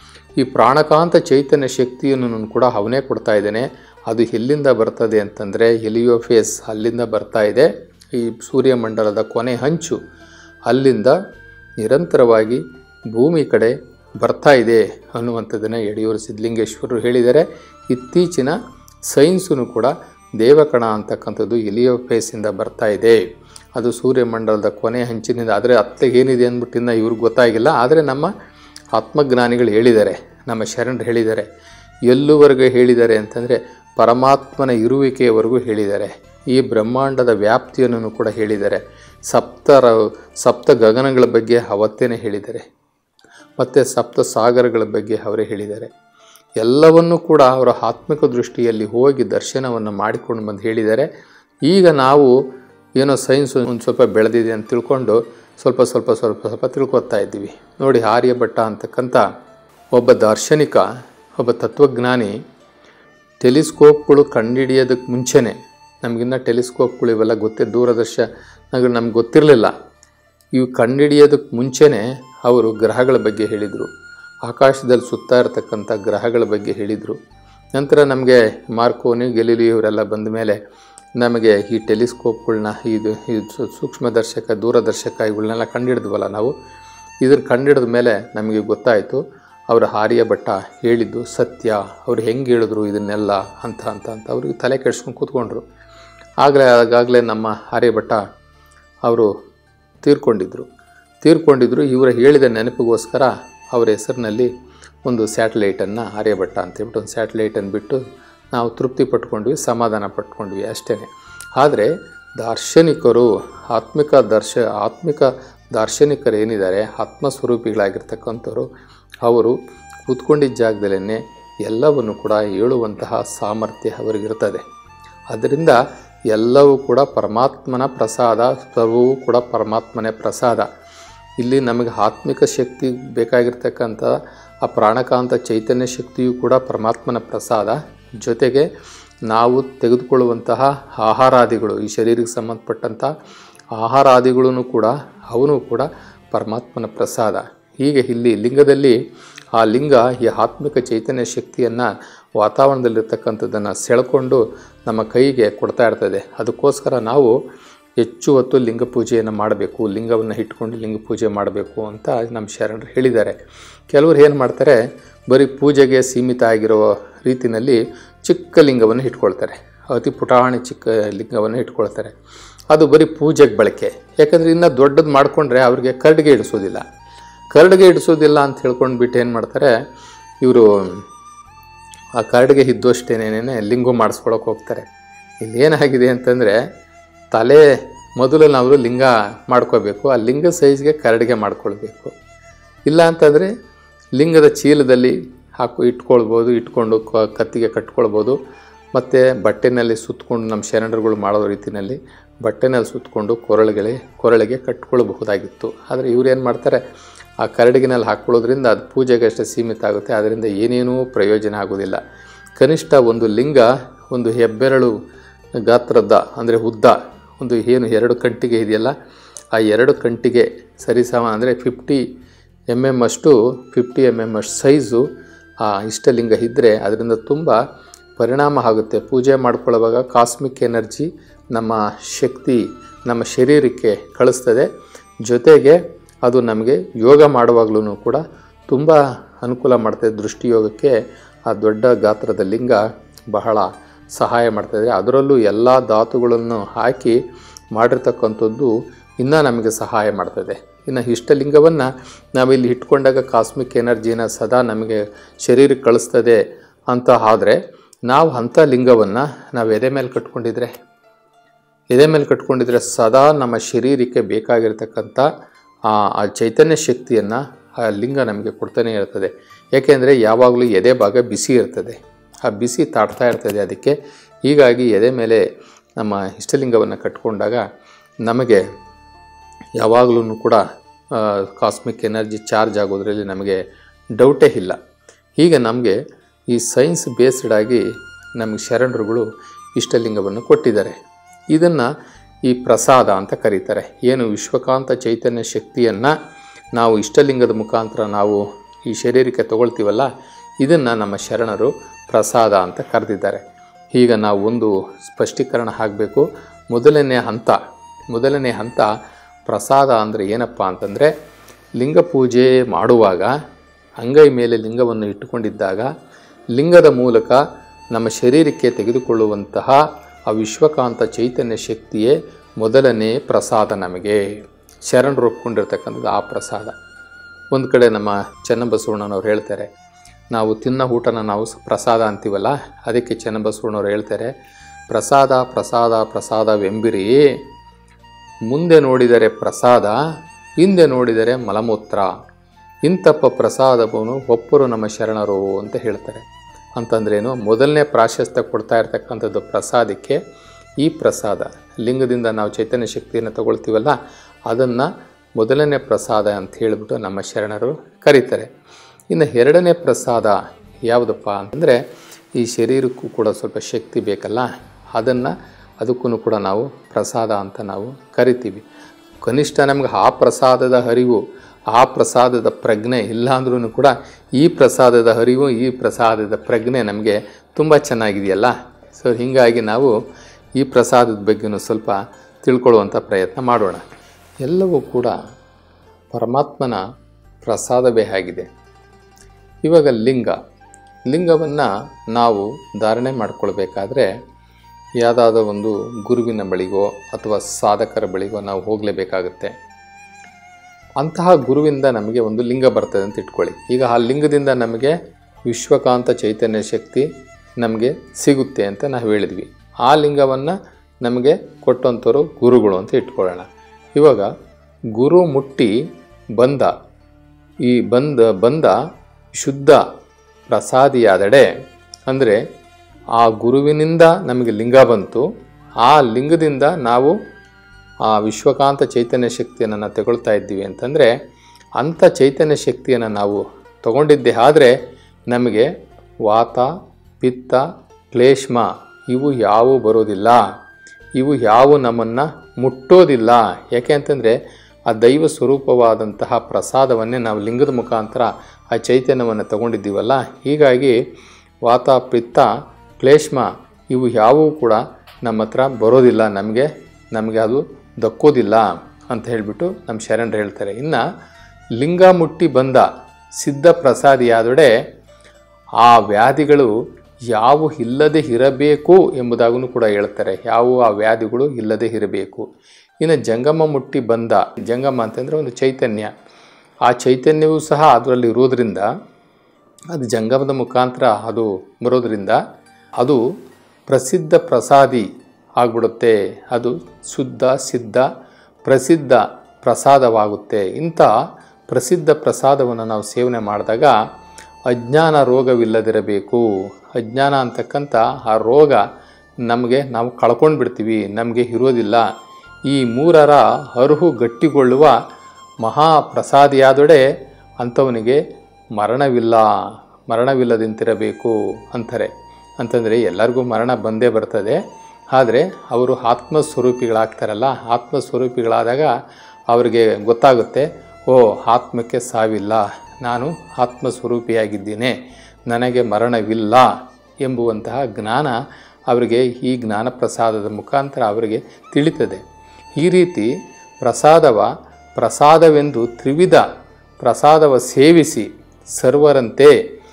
ಈ ಪ್ರಾಣಕಾಂತ ಚೈತನ್ಯ ಶಕ್ತಿಯನ್ನು ಕೂಡ ಅವನೇ ಕೊಡ್ತಾ ಇದ್ದಾನೆ ಅದು ಎಲ್ಲಿಂದ ಬರ್ತದೆ ಅಂತಂದರೆ ಹೆಲಿಯೋಫೇಸ್ ಅಲ್ಲಿಂದ ಬರ್ತಾ ಇದೆ ಈ ಸೂರ್ಯಮಂಡಲದ ಕೊನೆ ಹಂಚು ಅಲ್ಲಿಂದ ನಿರಂತರವಾಗಿ ಭೂಮಿ ಕಡೆ ಬರ್ತಾ ಇದೆ ಅನ್ನುವಂಥದ್ದನ್ನು ಯಡಿಯೂರು ಸಿದ್ಧಲಿಂಗೇಶ್ವರರು ಹೇಳಿದ್ದಾರೆ ಇತ್ತೀಚಿನ ಸೈನ್ಸೂ ಕೂಡ ದೇವಕಣ ಅಂತಕ್ಕಂಥದ್ದು ಎಲಿಯೋಫೇಸಿಂದ ಬರ್ತಾ ಇದೆ ಅದು ಸೂರ್ಯಮಂಡಲದ ಕೊನೆ ಹಂಚಿನಿಂದ ಆದರೆ ಅತ್ತಗೆ ಏನಿದೆ ಅಂದ್ಬಿಟ್ಟು ಇನ್ನು ಇವ್ರಿಗೆ ಗೊತ್ತಾಗಿಲ್ಲ ಆದರೆ ನಮ್ಮ ಆತ್ಮಜ್ಞಾನಿಗಳು ಹೇಳಿದ್ದಾರೆ ನಮ್ಮ ಶರಣರು ಹೇಳಿದ್ದಾರೆ ಎಲ್ಲುವರೆಗೂ ಹೇಳಿದ್ದಾರೆ ಅಂತಂದರೆ ಪರಮಾತ್ಮನ ಇರುವಿಕೆಯವರೆಗೂ ಹೇಳಿದ್ದಾರೆ ಈ ಬ್ರಹ್ಮಾಂಡದ ವ್ಯಾಪ್ತಿಯನ್ನು ಕೂಡ ಹೇಳಿದ್ದಾರೆ ಸಪ್ತರ ಸಪ್ತ ಗಗನಗಳ ಬಗ್ಗೆ ಅವತ್ತೇನೆ ಹೇಳಿದ್ದಾರೆ ಮತ್ತು ಸಪ್ತ ಸಾಗರಗಳ ಬಗ್ಗೆ ಅವರೇ ಹೇಳಿದ್ದಾರೆ ಎಲ್ಲವನ್ನೂ ಕೂಡ ಅವರ ಆತ್ಮಿಕ ದೃಷ್ಟಿಯಲ್ಲಿ ಹೋಗಿ ದರ್ಶನವನ್ನು ಮಾಡಿಕೊಂಡು ಬಂದು ಹೇಳಿದ್ದಾರೆ ಈಗ ನಾವು ಏನೋ ಸೈನ್ಸ್ ಒಂದು ಸ್ವಲ್ಪ ಬೆಳೆದಿದೆ ಅಂತ ತಿಳ್ಕೊಂಡು ಸ್ವಲ್ಪ ಸ್ವಲ್ಪ ಸ್ವಲ್ಪ ಸ್ವಲ್ಪ ತಿಳ್ಕೊತಾ ಇದ್ದೀವಿ ನೋಡಿ ಆರ್ಯಭಟ್ಟ ಅಂತಕ್ಕಂಥ ಒಬ್ಬ ದಾರ್ಶನಿಕ ಒಬ್ಬ ತತ್ವಜ್ಞಾನಿ ಟೆಲಿಸ್ಕೋಪ್ಗಳು ಕಂಡುಹಿಡಿಯೋದಕ್ಕೆ ಮುಂಚೆನೇ ನಮಗಿನ್ನ ಟೆಲಿಸ್ಕೋಪ್ಗಳು ಇವೆಲ್ಲ ಗೊತ್ತೇ ದೂರದರ್ಶ ನಮ್ಗೆ ಗೊತ್ತಿರಲಿಲ್ಲ ಇವು ಕಂಡುಹಿಡಿಯೋದಕ್ಕೆ ಮುಂಚೆನೇ ಅವರು ಗ್ರಹಗಳ ಬಗ್ಗೆ ಹೇಳಿದರು ಆಕಾಶದಲ್ಲಿ ಸುತ್ತಾ ಇರತಕ್ಕಂಥ ಗ್ರಹಗಳ ಬಗ್ಗೆ ಹೇಳಿದರು ನಂತರ ನಮಗೆ ಮಾರ್ಕೋನಿ ಗೆಲಿಲಿ ಇವರೆಲ್ಲ ಬಂದ ಮೇಲೆ ನಮಗೆ ಈ ಟೆಲಿಸ್ಕೋಪ್ಗಳನ್ನ ಇದು ಇದು ಸೂಕ್ಷ್ಮದರ್ಶಕ ದೂರದರ್ಶಕ ಇವುಗಳನ್ನೆಲ್ಲ ಕಂಡುಹಿಡಿದ್ವಲ್ಲ ನಾವು ಇದನ್ನು ಕಂಡುಹಿಡಿದ ಮೇಲೆ ನಮಗೆ ಗೊತ್ತಾಯಿತು ಅವರ ಆರ್ಯಭಟ್ಟ ಹೇಳಿದ್ದು ಸತ್ಯ ಅವ್ರು ಹೆಂಗೆ ಹೇಳಿದ್ರು ಇದನ್ನೆಲ್ಲ ಅಂತ ಅಂತ ಅಂತ ಅವ್ರಿಗೆ ತಲೆ ಕೆಡ್ಸ್ಕೊಂಡು ಕೂತ್ಕೊಂಡ್ರು ಆಗಲೇ ಆಗಾಗಲೇ ನಮ್ಮ ಆರ್ಯಭಟ್ಟ ಅವರು ತೀರ್ಕೊಂಡಿದ್ರು ತೀರ್ಕೊಂಡಿದ್ರು ಇವರ ಹೇಳಿದ ನೆನಪಿಗೋಸ್ಕರ ಅವರ ಹೆಸರಿನಲ್ಲಿ ಒಂದು ಸ್ಯಾಟಲೈಟನ್ನು ಆರ್ಯಭಟ್ಟ ಅಂತೇಳ್ಬಿಟ್ಟು ಒಂದು ಸ್ಯಾಟಲೈಟನ್ನು ಬಿಟ್ಟು ನಾವು ತೃಪ್ತಿ ಪಟ್ಕೊಂಡ್ವಿ ಸಮಾಧಾನ ಪಟ್ಕೊಂಡ್ವಿ ಅಷ್ಟೇ ಆದರೆ ದಾರ್ಶನಿಕರು ಆತ್ಮಿಕ ದರ್ಶ ಆತ್ಮಿಕ ದಾರ್ಶನಿಕರು ಏನಿದ್ದಾರೆ ಆತ್ಮಸ್ವರೂಪಿಗಳಾಗಿರ್ತಕ್ಕಂಥವ್ರು ಅವರು ಕೂತ್ಕೊಂಡಿದ್ದ ಜಾಗದಲ್ಲೇ ಎಲ್ಲವನ್ನು ಕೂಡ ಹೇಳುವಂತಹ ಸಾಮರ್ಥ್ಯ ಅವರಿಗಿರ್ತದೆ ಅದರಿಂದ ಎಲ್ಲವೂ ಕೂಡ ಪರಮಾತ್ಮನ ಪ್ರಸಾದ ಸರ್ವವೂ ಕೂಡ ಪರಮಾತ್ಮನೇ ಪ್ರಸಾದ ಇಲ್ಲಿ ನಮಗೆ ಆತ್ಮಿಕ ಶಕ್ತಿ ಬೇಕಾಗಿರ್ತಕ್ಕಂಥ ಆ ಪ್ರಾಣಕಾಂತ ಚೈತನ್ಯ ಶಕ್ತಿಯೂ ಕೂಡ ಪರಮಾತ್ಮನ ಪ್ರಸಾದ ಜೊತೆಗೆ ನಾವು ತೆಗೆದುಕೊಳ್ಳುವಂತಹ ಆಹಾರಾದಿಗಳು ಈ ಶರೀರಕ್ಕೆ ಸಂಬಂಧಪಟ್ಟಂಥ ಆಹಾರಾದಿಗಳೂ ಕೂಡ ಅವನು ಕೂಡ ಪರಮಾತ್ಮನ ಪ್ರಸಾದ ಹೀಗೆ ಇಲ್ಲಿ ಲಿಂಗದಲ್ಲಿ ಆ ಲಿಂಗ ಈ ಆತ್ಮಿಕ ಚೈತನ್ಯ ಶಕ್ತಿಯನ್ನು ವಾತಾವರಣದಲ್ಲಿರ್ತಕ್ಕಂಥದ್ದನ್ನು ಸೆಳ್ಕೊಂಡು ನಮ್ಮ ಕೈಗೆ ಕೊಡ್ತಾ ಇರ್ತದೆ ಅದಕ್ಕೋಸ್ಕರ ನಾವು ಹೆಚ್ಚು ಹೊತ್ತು ಲಿಂಗ ಪೂಜೆಯನ್ನು ಮಾಡಬೇಕು ಲಿಂಗವನ್ನು ಇಟ್ಕೊಂಡು ಲಿಂಗ ಪೂಜೆ ಮಾಡಬೇಕು ಅಂತ ನಮ್ಮ ಶರಣರು ಹೇಳಿದ್ದಾರೆ ಕೆಲವರು ಏನು ಮಾಡ್ತಾರೆ ಬರೀ ಪೂಜೆಗೆ ಸೀಮಿತ ಆಗಿರೋ ರೀತಿಯಲ್ಲಿ ಚಿಕ್ಕ ಲಿಂಗವನ್ನು ಇಟ್ಕೊಳ್ತಾರೆ ಅತಿ ಪುಟಾಣಿ ಚಿಕ್ಕ ಲಿಂಗವನ್ನು ಇಟ್ಕೊಳ್ತಾರೆ ಅದು ಬರೀ ಪೂಜೆಗೆ ಬಳಕೆ ಯಾಕಂದರೆ ಇನ್ನು ದೊಡ್ಡದು ಮಾಡಿಕೊಂಡ್ರೆ ಅವ್ರಿಗೆ ಕರಡಿಗೆ ಇಡಿಸೋದಿಲ್ಲ ಕರಡಿಗೆ ಇಡಿಸೋದಿಲ್ಲ ಅಂತ ಹೇಳ್ಕೊಂಡು ಬಿಟ್ಟು ಏನು ಮಾಡ್ತಾರೆ ಇವರು ಆ ಕರಡಿಗೆ ಇದ್ದಷ್ಟೇನೇನೆ ಲಿಂಗು ಮಾಡಿಸ್ಕೊಳಕ್ಕೆ ಹೋಗ್ತಾರೆ ಇಲ್ಲಿ ಏನಾಗಿದೆ ಅಂತಂದರೆ ತಲೆ ಮೊದಲು ನಾವು ಲಿಂಗ ಮಾಡ್ಕೋಬೇಕು ಆ ಲಿಂಗ ಸೈಜ್ಗೆ ಕರಡಿಗೆ ಮಾಡ್ಕೊಳ್ಬೇಕು ಇಲ್ಲ ಅಂತಂದರೆ ಲಿಂಗದ ಚೀಲದಲ್ಲಿ ಹಾಕು ಇಟ್ಕೊಳ್ಬೋದು ಇಟ್ಕೊಂಡು ಕ- ಕತ್ತಿಗೆ ಕಟ್ಕೊಳ್ಬೋದು ಮತ್ತು ಬಟ್ಟೆನಲ್ಲಿ ಸುತ್ತಕೊಂಡು ನಮ್ಮ ಶರಣರುಗಳು ಮಾಡೋ ರೀತಿಯಲ್ಲಿ ಬಟ್ಟೆನಲ್ಲಿ ಸುತ್ತಕೊಂಡು ಕೊರಳುಗಳಿಗೆ ಕೊರಳಿಗೆ ಕಟ್ಕೊಳ್ಬಹುದಾಗಿತ್ತು ಆದರೆ ಇವ್ರು ಏನು ಮಾಡ್ತಾರೆ ಆ ಕರಡಿಗಿನಲ್ಲಿ ಹಾಕ್ಕೊಳ್ಳೋದ್ರಿಂದ ಅದು ಪೂಜೆಗೆ ಅಷ್ಟೇ ಸೀಮಿತ ಆಗುತ್ತೆ ಅದರಿಂದ ಏನೇನೂ ಪ್ರಯೋಜನ ಆಗೋದಿಲ್ಲ ಕನಿಷ್ಠ ಒಂದು ಲಿಂಗ ಒಂದು ಹೆಬ್ಬೆರಳು ಗಾತ್ರದ ಅಂದರೆ ಉದ್ದ ಒಂದು ಏನು ಎರಡು ಕಂಟಿಗೆ ಇದೆಯಲ್ಲ ಆ ಎರಡು ಕಂಟಿಗೆ ಸರಿಸಮ ಅಂದರೆ ಫಿಫ್ಟಿ ಎಮ್ ಎಮ್ ಅಷ್ಟು ಫಿಫ್ಟಿ ಎಮ್ ಎಮ್ ಅಷ್ಟು ಸೈಜು ಆ ಇಷ್ಟಲಿಂಗ ಇದ್ದರೆ ಅದರಿಂದ ತುಂಬ ಪರಿಣಾಮ ಆಗುತ್ತೆ ಪೂಜೆ ಮಾಡ್ಕೊಳ್ಳುವಾಗ ಕಾಸ್ಮಿಕ್ ಎನರ್ಜಿ ನಮ್ಮ ಶಕ್ತಿ ನಮ್ಮ ಶರೀರಕ್ಕೆ ಕಳಿಸ್ತದೆ ಜೊತೆಗೆ ಅದು ನಮಗೆ ಯೋಗ ಮಾಡುವಾಗಲೂ ಕೂಡ ತುಂಬ ಅನುಕೂಲ ಮಾಡ್ತದೆ ದೃಷ್ಟಿಯೋಗಕ್ಕೆ ಆ ದೊಡ್ಡ ಗಾತ್ರದ ಲಿಂಗ ಬಹಳ ಸಹಾಯ ಮಾಡ್ತಾಯಿದೆ ಅದರಲ್ಲೂ ಎಲ್ಲ ಧಾತುಗಳನ್ನು ಹಾಕಿ ಮಾಡಿರ್ತಕ್ಕಂಥದ್ದು ಇನ್ನೂ ನಮಗೆ ಸಹಾಯ ಮಾಡ್ತದೆ ಇನ್ನು ಇಷ್ಟಲಿಂಗವನ್ನು ನಾವಿಲ್ಲಿ ಇಟ್ಕೊಂಡಾಗ ಕಾಸ್ಮಿಕ್ ಎನರ್ಜಿನ ಸದಾ ನಮಗೆ ಶರೀರಕ್ಕೆ ಕಳಿಸ್ತದೆ ಅಂತ ಆದರೆ ನಾವು ಅಂಥ ಲಿಂಗವನ್ನು ನಾವು ಎದೆ ಮೇಲೆ ಕಟ್ಕೊಂಡಿದ್ರೆ ಎದೆ ಮೇಲೆ ಕಟ್ಕೊಂಡಿದ್ರೆ ಸದಾ ನಮ್ಮ ಶರೀರಕ್ಕೆ ಬೇಕಾಗಿರ್ತಕ್ಕಂಥ ಆ ಆ ಚೈತನ್ಯ ಶಕ್ತಿಯನ್ನು ಆ ಲಿಂಗ ನಮಗೆ ಕೊಡ್ತಾನೆ ಇರ್ತದೆ ಏಕೆಂದರೆ ಯಾವಾಗಲೂ ಎದೆ ಭಾಗ ಬಿಸಿ ಇರ್ತದೆ ಆ ಬಿಸಿ ತಾಡ್ತಾ ಇರ್ತದೆ ಅದಕ್ಕೆ ಹೀಗಾಗಿ ಎದೆ ಮೇಲೆ ನಮ್ಮ ಇಷ್ಟಲಿಂಗವನ್ನು ಕಟ್ಕೊಂಡಾಗ ನಮಗೆ ಯಾವಾಗಲೂ ಕೂಡ ಕಾಸ್ಮಿಕ್ ಎನರ್ಜಿ ಚಾರ್ಜ್ ಆಗೋದ್ರಲ್ಲಿ ನಮಗೆ ಡೌಟೇ ಇಲ್ಲ ಹೀಗೆ ನಮಗೆ ಈ ಸೈನ್ಸ್ ಬೇಸ್ಡ್ ಆಗಿ ನಮಗೆ ಶರಣರುಗಳು ಇಷ್ಟಲಿಂಗವನ್ನು ಕೊಟ್ಟಿದ್ದಾರೆ ಇದನ್ನು ಈ ಪ್ರಸಾದ ಅಂತ ಕರೀತಾರೆ ಏನು ವಿಶ್ವಕಾಂತ ಚೈತನ್ಯ ಶಕ್ತಿಯನ್ನು ನಾವು ಇಷ್ಟಲಿಂಗದ ಮುಖಾಂತರ ನಾವು ಈ ಶರೀರಕ್ಕೆ ತಗೊಳ್ತೀವಲ್ಲ ಇದನ್ನು ನಮ್ಮ ಶರಣರು ಪ್ರಸಾದ ಅಂತ ಕರೆದಿದ್ದಾರೆ ಈಗ ನಾವು ಒಂದು ಸ್ಪಷ್ಟೀಕರಣ ಆಗಬೇಕು ಮೊದಲನೇ ಹಂತ ಮೊದಲನೇ ಹಂತ ಪ್ರಸಾದ ಅಂದರೆ ಏನಪ್ಪ ಅಂತಂದರೆ ಲಿಂಗ ಪೂಜೆ ಮಾಡುವಾಗ ಅಂಗೈ ಮೇಲೆ ಲಿಂಗವನ್ನು ಇಟ್ಟುಕೊಂಡಿದ್ದಾಗ ಲಿಂಗದ ಮೂಲಕ ನಮ್ಮ ಶರೀರಕ್ಕೆ ತೆಗೆದುಕೊಳ್ಳುವಂತಹ ಆ ವಿಶ್ವಕಾಂತ ಚೈತನ್ಯ ಶಕ್ತಿಯೇ ಮೊದಲನೇ ಪ್ರಸಾದ ನಮಗೆ ಶರಣರು ಒಪ್ಕೊಂಡಿರ್ತಕ್ಕಂಥದ್ದು ಆ ಪ್ರಸಾದ ಒಂದು ಕಡೆ ನಮ್ಮ ಚನ್ನಬಸವಣ್ಣನವ್ರು ಹೇಳ್ತಾರೆ ನಾವು ತಿನ್ನೋ ಊಟನ ನಾವು ಸ- ಪ್ರಸಾದ ಅಂತೀವಲ್ಲ ಅದಕ್ಕೆ ಚನ್ನಬಸವಣ್ಣವ್ರು ಹೇಳ್ತಾರೆ ಪ್ರಸಾದ ಪ್ರಸಾದ ಪ್ರಸಾದವೆಂಬಿರಿ ಮುಂದೆ ನೋಡಿದರೆ ಪ್ರಸಾದ ಹಿಂದೆ ನೋಡಿದರೆ ಮಲಮೂತ್ರ ಇಂತಪ್ಪ ಪ್ರಸಾದವನ್ನು ಒಪ್ಪರು ನಮ್ಮ ಶರಣರು ಅಂತ ಹೇಳ್ತಾರೆ ಅಂತಂದ್ರೇನು ಮೊದಲನೇ ಪ್ರಾಶಸ್ತ್ಯ ಕೊಡ್ತಾ ಇರ್ತಕ್ಕಂಥದ್ದು ಪ್ರಸಾದಕ್ಕೆ ಈ ಪ್ರಸಾದ ಲಿಂಗದಿಂದ ನಾವು ಚೈತನ್ಯ ಶಕ್ತಿಯನ್ನು ತಗೊಳ್ತೀವಲ್ಲ ಅದನ್ನು ಮೊದಲನೇ ಪ್ರಸಾದ ಅಂತ ಹೇಳಿಬಿಟ್ಟು ನಮ್ಮ ಶರಣರು ಕರೀತಾರೆ ಇನ್ನು ಎರಡನೇ ಪ್ರಸಾದ ಯಾವುದಪ್ಪ ಅಂತಂದರೆ ಈ ಶರೀರಕ್ಕೂ ಕೂಡ ಸ್ವಲ್ಪ ಶಕ್ತಿ ಬೇಕಲ್ಲ ಅದನ್ನು ಅದಕ್ಕೂ ಕೂಡ ನಾವು ಪ್ರಸಾದ ಅಂತ ನಾವು ಕರಿತೀವಿ ಕನಿಷ್ಠ ನಮ್ಗೆ ಆ ಪ್ರಸಾದದ ಹರಿವು ಆ ಪ್ರಸಾದದ ಪ್ರಜ್ಞೆ ಇಲ್ಲ ಅಂದ್ರೂ ಕೂಡ ಈ ಪ್ರಸಾದದ ಹರಿವು ಈ ಪ್ರಸಾದದ ಪ್ರಜ್ಞೆ ನಮಗೆ ತುಂಬ ಚೆನ್ನಾಗಿದೆಯಲ್ಲ ಸೊ ಹೀಗಾಗಿ ನಾವು ಈ ಪ್ರಸಾದದ ಬಗ್ಗೆನೂ ಸ್ವಲ್ಪ ತಿಳ್ಕೊಳ್ಳುವಂಥ ಪ್ರಯತ್ನ ಮಾಡೋಣ ಎಲ್ಲವೂ ಕೂಡ ಪರಮಾತ್ಮನ ಪ್ರಸಾದವೇ ಆಗಿದೆ ಇವಾಗ ಲಿಂಗ ಲಿಂಗವನ್ನು ನಾವು ಧಾರಣೆ ಮಾಡ್ಕೊಳ್ಬೇಕಾದ್ರೆ ಯಾವುದಾದ ಒಂದು ಗುರುವಿನ ಬಳಿಗೋ ಅಥವಾ ಸಾಧಕರ ಬಳಿಗೋ ನಾವು ಹೋಗಲೇಬೇಕಾಗುತ್ತೆ ಅಂತಹ ಗುರುವಿಂದ ನಮಗೆ ಒಂದು ಲಿಂಗ ಬರ್ತದೆ ಅಂತ ಇಟ್ಕೊಳ್ಳಿ ಈಗ ಆ ಲಿಂಗದಿಂದ ನಮಗೆ ವಿಶ್ವಕಾಂತ ಚೈತನ್ಯ ಶಕ್ತಿ ನಮಗೆ ಸಿಗುತ್ತೆ ಅಂತ ನಾವು ಹೇಳಿದ್ವಿ ಆ ಲಿಂಗವನ್ನು ನಮಗೆ ಕೊಟ್ಟಂಥವ್ರು ಗುರುಗಳು ಅಂತ ಇಟ್ಕೊಳ್ಳೋಣ ಇವಾಗ ಗುರು ಮುಟ್ಟಿ ಬಂದ ಈ ಬಂದ ಬಂದ ಶುದ್ಧ ಪ್ರಸಾದಿಯಾದಡೆ ಅಂದರೆ ಆ ಗುರುವಿನಿಂದ ನಮಗೆ ಲಿಂಗ ಬಂತು ಆ ಲಿಂಗದಿಂದ ನಾವು ಆ ವಿಶ್ವಕಾಂತ ಚೈತನ್ಯ ಶಕ್ತಿಯನ್ನು ನಾವು ತಗೊಳ್ತಾ ಇದ್ದೀವಿ ಅಂತಂದರೆ ಅಂಥ ಚೈತನ್ಯ ಶಕ್ತಿಯನ್ನು ನಾವು ತಗೊಂಡಿದ್ದೇ ಆದರೆ ನಮಗೆ ವಾತ ಪಿತ್ತ ಕ್ಲೇಷ್ಮ ಇವು ಯಾವುವು ಬರೋದಿಲ್ಲ ಇವು ಯಾವ ನಮ್ಮನ್ನು ಮುಟ್ಟೋದಿಲ್ಲ ಯಾಕೆ ಅಂತಂದರೆ ಆ ದೈವ ಸ್ವರೂಪವಾದಂತಹ ಪ್ರಸಾದವನ್ನೇ ನಾವು ಲಿಂಗದ ಮುಖಾಂತರ ಆ ಚೈತನ್ಯವನ್ನು ತಗೊಂಡಿದ್ದೀವಲ್ಲ ಹೀಗಾಗಿ ವಾತ ಪಿತ್ತ ಕ್ಲೇಷ್ಮ ಇವು ಯಾವುವು ಕೂಡ ನಮ್ಮ ಹತ್ರ ಬರೋದಿಲ್ಲ ನಮಗೆ ನಮಗೆ ಅದು ದಕ್ಕೋದಿಲ್ಲ ಅಂತ ಹೇಳಿಬಿಟ್ಟು ನಮ್ಮ ಶರಣರು ಹೇಳ್ತಾರೆ ಇನ್ನು ಲಿಂಗ ಮುಟ್ಟಿ ಬಂದ ಸಿದ್ಧ ಪ್ರಸಾದಿಯಾದೊಡೆ ಆ ವ್ಯಾಧಿಗಳು ಯಾವ ಇಲ್ಲದೆ ಇರಬೇಕು ಎಂಬುದಾಗೂ ಕೂಡ ಹೇಳ್ತಾರೆ ಯಾವ ಆ ವ್ಯಾಧಿಗಳು ಇಲ್ಲದೆ ಇರಬೇಕು ಇನ್ನು ಜಂಗಮ ಮುಟ್ಟಿ ಬಂದ ಜಂಗಮ ಅಂತಂದರೆ ಒಂದು ಚೈತನ್ಯ ಆ ಚೈತನ್ಯವೂ ಸಹ ಅದರಲ್ಲಿ ಇರೋದ್ರಿಂದ ಅದು ಜಂಗಮದ ಮುಖಾಂತರ ಅದು ಬರೋದ್ರಿಂದ ಅದು ಪ್ರಸಿದ್ಧ ಪ್ರಸಾದಿ ಆಗ್ಬಿಡುತ್ತೆ ಅದು ಶುದ್ಧ ಸಿದ್ಧ ಪ್ರಸಿದ್ಧ ಪ್ರಸಾದವಾಗುತ್ತೆ ಇಂಥ ಪ್ರಸಿದ್ಧ ಪ್ರಸಾದವನ್ನು ನಾವು ಸೇವನೆ ಮಾಡಿದಾಗ ಅಜ್ಞಾನ ರೋಗವಿಲ್ಲದಿರಬೇಕು ಅಜ್ಞಾನ ಅಂತಕ್ಕಂಥ ಆ ರೋಗ ನಮಗೆ ನಾವು ಕಳ್ಕೊಂಡು ಬಿಡ್ತೀವಿ ನಮಗೆ ಇರೋದಿಲ್ಲ ಈ ಮೂರರ ಅರುಹು ಗಟ್ಟಿಗೊಳ್ಳುವ ಮಹಾಪ್ರಸಾದಿಯಾದೊಡೆ ಅಂಥವನಿಗೆ ಮರಣವಿಲ್ಲ ಮರಣವಿಲ್ಲದಂತಿರಬೇಕು ಅಂತಾರೆ ಅಂತಂದರೆ ಎಲ್ಲರಿಗೂ ಮರಣ ಬಂದೇ ಬರ್ತದೆ ಆದರೆ ಅವರು ಆತ್ಮಸ್ವರೂಪಿಗಳಾಗ್ತಾರಲ್ಲ ಆತ್ಮಸ್ವರೂಪಿಗಳಾದಾಗ ಅವರಿಗೆ ಗೊತ್ತಾಗುತ್ತೆ ಓ ಆತ್ಮಕ್ಕೆ ಸಾವಿಲ್ಲ ನಾನು ಆತ್ಮಸ್ವರೂಪಿಯಾಗಿದ್ದೇನೆ ನನಗೆ ಮರಣವಿಲ್ಲ ಎಂಬುವಂತಹ ಜ್ಞಾನ ಅವರಿಗೆ ಈ ಜ್ಞಾನ ಪ್ರಸಾದದ ಮುಖಾಂತರ ಅವರಿಗೆ ತಿಳಿತದೆ ಈ ರೀತಿ ಪ್ರಸಾದವ ಪ್ರಸಾದವೆಂದು ತ್ರಿವಿಧ ಪ್ರಸಾದವ ಸೇವಿಸಿ ಸರ್ವರಂತೆ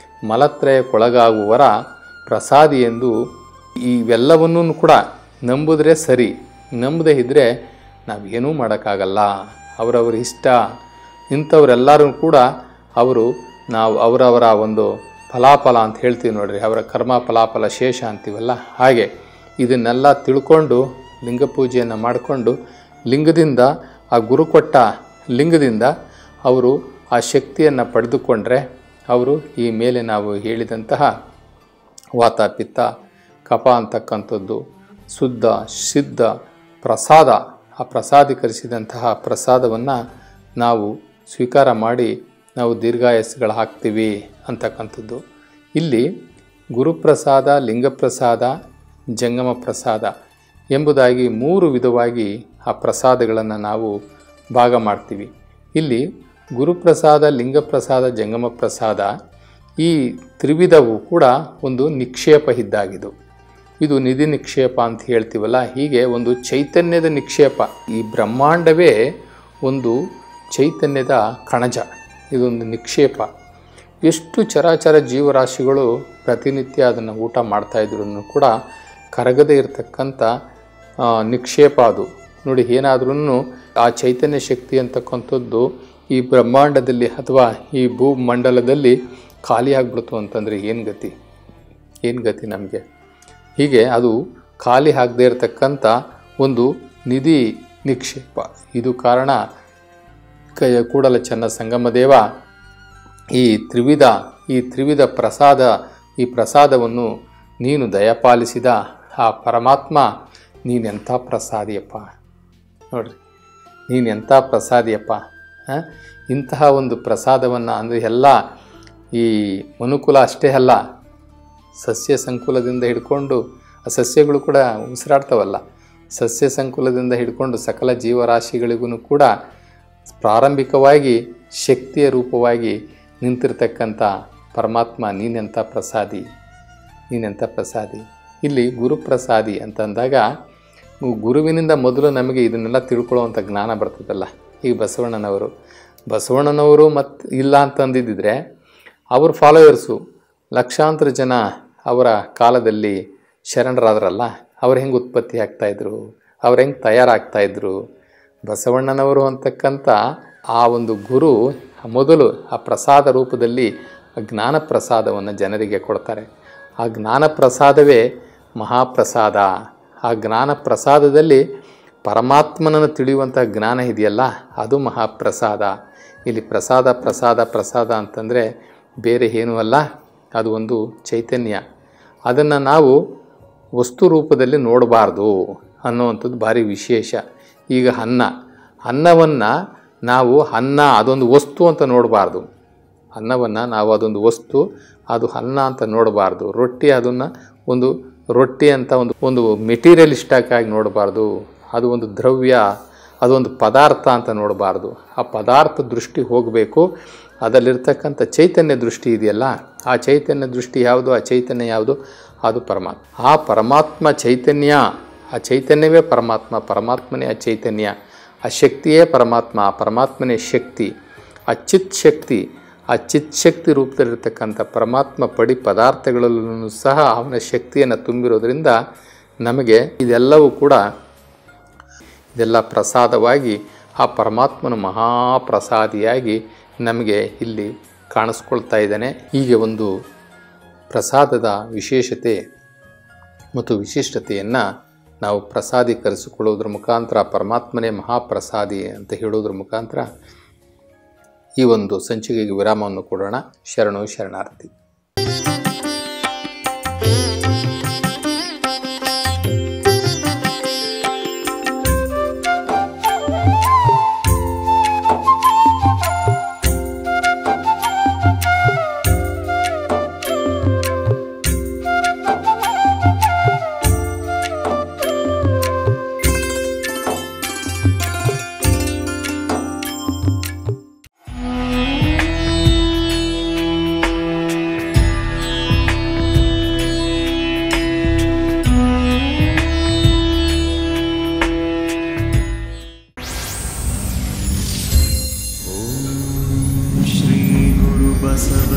ಮಲತ್ರಯಕ್ಕೊಳಗಾಗುವರ ಪ್ರಸಾದಿ ಎಂದು ಇವೆಲ್ಲವನ್ನೂ ಕೂಡ ನಂಬಿದ್ರೆ ಸರಿ ನಂಬದೇ ಇದ್ದರೆ ನಾವೇನೂ ಮಾಡೋಕ್ಕಾಗಲ್ಲ ಅವರವರ ಇಷ್ಟ ಇಂಥವರೆಲ್ಲರೂ ಕೂಡ ಅವರು ನಾವು ಅವರವರ ಒಂದು ಫಲಾಫಲ ಅಂತ ಹೇಳ್ತೀವಿ ನೋಡ್ರಿ ಅವರ ಕರ್ಮ ಫಲಾಫಲ ಶೇಷ ಅಂತೀವಲ್ಲ ಹಾಗೆ ಇದನ್ನೆಲ್ಲ ತಿಳ್ಕೊಂಡು ಲಿಂಗ ಪೂಜೆಯನ್ನು ಮಾಡಿಕೊಂಡು ಲಿಂಗದಿಂದ ಆ ಗುರು ಕೊಟ್ಟ ಲಿಂಗದಿಂದ ಅವರು ಆ ಶಕ್ತಿಯನ್ನು ಪಡೆದುಕೊಂಡ್ರೆ ಅವರು ಈ ಮೇಲೆ ನಾವು ಹೇಳಿದಂತಹ ವಾತ ಪಿತ್ತ ಕಪ ಅಂತಕ್ಕಂಥದ್ದು ಶುದ್ಧ ಸಿದ್ಧ ಪ್ರಸಾದ ಆ ಪ್ರಸಾದೀಕರಿಸಿದಂತಹ ಪ್ರಸಾದವನ್ನು ನಾವು ಸ್ವೀಕಾರ ಮಾಡಿ ನಾವು ದೀರ್ಘಾಯಸ್ಸುಗಳು ಹಾಕ್ತೀವಿ ಅಂತಕ್ಕಂಥದ್ದು ಇಲ್ಲಿ ಗುರುಪ್ರಸಾದ ಲಿಂಗಪ್ರಸಾದ ಜಂಗಮ ಪ್ರಸಾದ ಎಂಬುದಾಗಿ ಮೂರು ವಿಧವಾಗಿ ಆ ಪ್ರಸಾದಗಳನ್ನು ನಾವು ಭಾಗ ಮಾಡ್ತೀವಿ ಇಲ್ಲಿ ಗುರುಪ್ರಸಾದ ಲಿಂಗಪ್ರಸಾದ ಜಂಗಮ ಪ್ರಸಾದ ಈ ತ್ರಿವಿಧವು ಕೂಡ ಒಂದು ನಿಕ್ಷೇಪ ಇದ್ದಾಗಿದು ಇದು ನಿಧಿ ನಿಕ್ಷೇಪ ಅಂತ ಹೇಳ್ತೀವಲ್ಲ ಹೀಗೆ ಒಂದು ಚೈತನ್ಯದ ನಿಕ್ಷೇಪ ಈ ಬ್ರಹ್ಮಾಂಡವೇ ಒಂದು ಚೈತನ್ಯದ ಕಣಜ ಇದೊಂದು ನಿಕ್ಷೇಪ ಎಷ್ಟು ಚರಾಚರ ಜೀವರಾಶಿಗಳು ಪ್ರತಿನಿತ್ಯ ಅದನ್ನು ಊಟ ಮಾಡ್ತಾಯಿದ್ರು ಕೂಡ ಕರಗದೇ ಇರತಕ್ಕಂಥ ಆ, ನಿಕ್ಷೇಪ ಅದು ನೋಡಿ ಏನಾದ್ರೂ ಆ ಚೈತನ್ಯ ಶಕ್ತಿ ಅಂತಕ್ಕಂಥದ್ದು ಈ ಬ್ರಹ್ಮಾಂಡದಲ್ಲಿ ಅಥವಾ ಈ ಭೂಮಂಡಲದಲ್ಲಿ ಖಾಲಿ ಆಗ್ಬಿಡ್ತು ಅಂತಂದರೆ ಏನು ಗತಿ ಏನು ಗತಿ ನಮಗೆ ಹೀಗೆ ಅದು ಖಾಲಿ ಆಗದೇ ಇರತಕ್ಕಂಥ ಒಂದು ನಿಧಿ ನಿಕ್ಷೇಪ ಇದು ಕಾರಣ ಕ ಕೂಡಲ ಚೆನ್ನ ಸಂಗಮದೇವ ಈ ತ್ರಿವಿಧ ಈ ತ್ರಿವಿಧ ಪ್ರಸಾದ ಈ ಪ್ರಸಾದವನ್ನು ನೀನು ದಯಪಾಲಿಸಿದ ಆ ಪರಮಾತ್ಮ ನೀನೆಂಥ ಪ್ರಸಾದಿಯಪ್ಪ ನೋಡ್ರಿ ನೀನು ಎಂಥ ಪ್ರಸಾದಿಯಪ್ಪ ಆ? ಇಂತಹ ಒಂದು ಪ್ರಸಾದವನ್ನು ಅಂದರೆ ಎಲ್ಲ ಈ ಮನುಕುಲ ಅಷ್ಟೇ ಅಲ್ಲ ಸಸ್ಯ ಸಂಕುಲದಿಂದ ಹಿಡ್ಕೊಂಡು ಆ ಸಸ್ಯಗಳು ಕೂಡ ಉಸಿರಾಡ್ತವಲ್ಲ ಸಸ್ಯ ಸಂಕುಲದಿಂದ ಹಿಡ್ಕೊಂಡು ಸಕಲ ಜೀವರಾಶಿಗಳಿಗೂ ಕೂಡ ಪ್ರಾರಂಭಿಕವಾಗಿ ಶಕ್ತಿಯ ರೂಪವಾಗಿ ನಿಂತಿರ್ತಕ್ಕಂಥ ಪರಮಾತ್ಮ ನೀನೆಂಥ ಪ್ರಸಾದಿ ನೀನೆಂಥ ಪ್ರಸಾದಿ ಇಲ್ಲಿ ಗುರುಪ್ರಸಾದಿ ಅಂತಂದಾಗ ಗುರುವಿನಿಂದ ಮೊದಲು ನಮಗೆ ಇದನ್ನೆಲ್ಲ ತಿಳ್ಕೊಳ್ಳುವಂಥ ಜ್ಞಾನ ಬರ್ತದಲ್ಲ ಈಗ ಬಸವಣ್ಣನವರು ಬಸವಣ್ಣನವರು ಮತ್ತು ಇಲ್ಲ ಅಂತಂದಿದ್ದರೆ ಅವ್ರ ಫಾಲೋವರ್ಸು ಲಕ್ಷಾಂತರ ಜನ ಅವರ ಕಾಲದಲ್ಲಿ ಶರಣರಾದ್ರಲ್ಲ ಅವ್ರು ಹೆಂಗೆ ಉತ್ಪತ್ತಿ ಆಗ್ತಾಯಿದ್ರು ಅವ್ರು ಹೆಂಗೆ ತಯಾರಾಗ್ತಾಯಿದ್ರು ಬಸವಣ್ಣನವರು ಅಂತಕ್ಕಂಥ ಆ ಒಂದು ಗುರು ಮೊದಲು ಆ ಪ್ರಸಾದ ರೂಪದಲ್ಲಿ ಆ ಜ್ಞಾನ ಪ್ರಸಾದವನ್ನು ಜನರಿಗೆ ಕೊಡ್ತಾರೆ ಆ ಜ್ಞಾನ ಪ್ರಸಾದವೇ ಮಹಾಪ್ರಸಾದ ಆ ಜ್ಞಾನ ಪ್ರಸಾದದಲ್ಲಿ ಪರಮಾತ್ಮನನ್ನು ತಿಳಿಯುವಂಥ ಜ್ಞಾನ ಇದೆಯಲ್ಲ ಅದು ಮಹಾಪ್ರಸಾದ ಇಲ್ಲಿ ಪ್ರಸಾದ ಪ್ರಸಾದ ಪ್ರಸಾದ ಅಂತಂದರೆ ಬೇರೆ ಏನೂ ಅಲ್ಲ ಅದು ಒಂದು ಚೈತನ್ಯ ಅದನ್ನು ನಾವು ವಸ್ತು ರೂಪದಲ್ಲಿ ನೋಡಬಾರ್ದು ಅನ್ನುವಂಥದ್ದು ಭಾರಿ ವಿಶೇಷ ಈಗ ಅನ್ನ ಅನ್ನವನ್ನು ನಾವು ಅನ್ನ ಅದೊಂದು ವಸ್ತು ಅಂತ ನೋಡಬಾರ್ದು ಅನ್ನವನ್ನು ನಾವು ಅದೊಂದು ವಸ್ತು ಅದು ಅನ್ನ ಅಂತ ನೋಡಬಾರ್ದು ರೊಟ್ಟಿ ಅದನ್ನು ಒಂದು ರೊಟ್ಟಿ ಅಂತ ಒಂದು ಒಂದು ಮೆಟೀರಿಯಲಿಸ್ಟಾಕ್ ಆಗಿ ನೋಡಬಾರ್ದು ಅದು ಒಂದು ದ್ರವ್ಯ ಅದೊಂದು ಪದಾರ್ಥ ಅಂತ ನೋಡಬಾರ್ದು ಆ ಪದಾರ್ಥ ದೃಷ್ಟಿ ಹೋಗಬೇಕು ಅದರಲ್ಲಿರ್ತಕ್ಕಂಥ ಚೈತನ್ಯ ದೃಷ್ಟಿ ಇದೆಯಲ್ಲ ಆ ಚೈತನ್ಯ ದೃಷ್ಟಿ ಯಾವುದು ಆ ಚೈತನ್ಯ ಯಾವುದು ಅದು ಪರಮಾತ್ಮ ಆ ಪರಮಾತ್ಮ ಚೈತನ್ಯ ಆ ಚೈತನ್ಯವೇ ಪರಮಾತ್ಮ ಪರಮಾತ್ಮನೇ ಆ ಚೈತನ್ಯ ಆ ಶಕ್ತಿಯೇ ಪರಮಾತ್ಮ ಆ ಪರಮಾತ್ಮನೇ ಶಕ್ತಿ ಆ ಚಿತ್ ಶಕ್ತಿ ಆ ಚಿತ್ ಶಕ್ತಿ ರೂಪದಲ್ಲಿರ್ತಕ್ಕಂಥ ಪರಮಾತ್ಮ ಪಡಿ ಪದಾರ್ಥಗಳಲ್ಲೂ ಸಹ ಅವನ ಶಕ್ತಿಯನ್ನು ತುಂಬಿರೋದ್ರಿಂದ ನಮಗೆ ಇದೆಲ್ಲವೂ ಕೂಡ ಇದೆಲ್ಲ ಪ್ರಸಾದವಾಗಿ ಆ ಪರಮಾತ್ಮನ ಮಹಾಪ್ರಸಾದಿಯಾಗಿ ನಮಗೆ ಇಲ್ಲಿ ಕಾಣಿಸ್ಕೊಳ್ತಾ ಇದ್ದಾನೆ ಹೀಗೆ ಒಂದು ಪ್ರಸಾದದ ವಿಶೇಷತೆ ಮತ್ತು ವಿಶಿಷ್ಟತೆಯನ್ನು ನಾವು ಪ್ರಸಾದೀಕರಿಸಿಕೊಳ್ಳೋದ್ರ ಮುಖಾಂತರ ಪರಮಾತ್ಮನೇ ಮಹಾಪ್ರಸಾದಿ ಅಂತ ಹೇಳೋದ್ರ ಮುಖಾಂತರ ಈ ಒಂದು ಸಂಚಿಕೆಗೆ ವಿರಾಮವನ್ನು ಕೊಡೋಣ ಶರಣು ಶರಣಾರ್ಥಿ श्रीगुरुबसव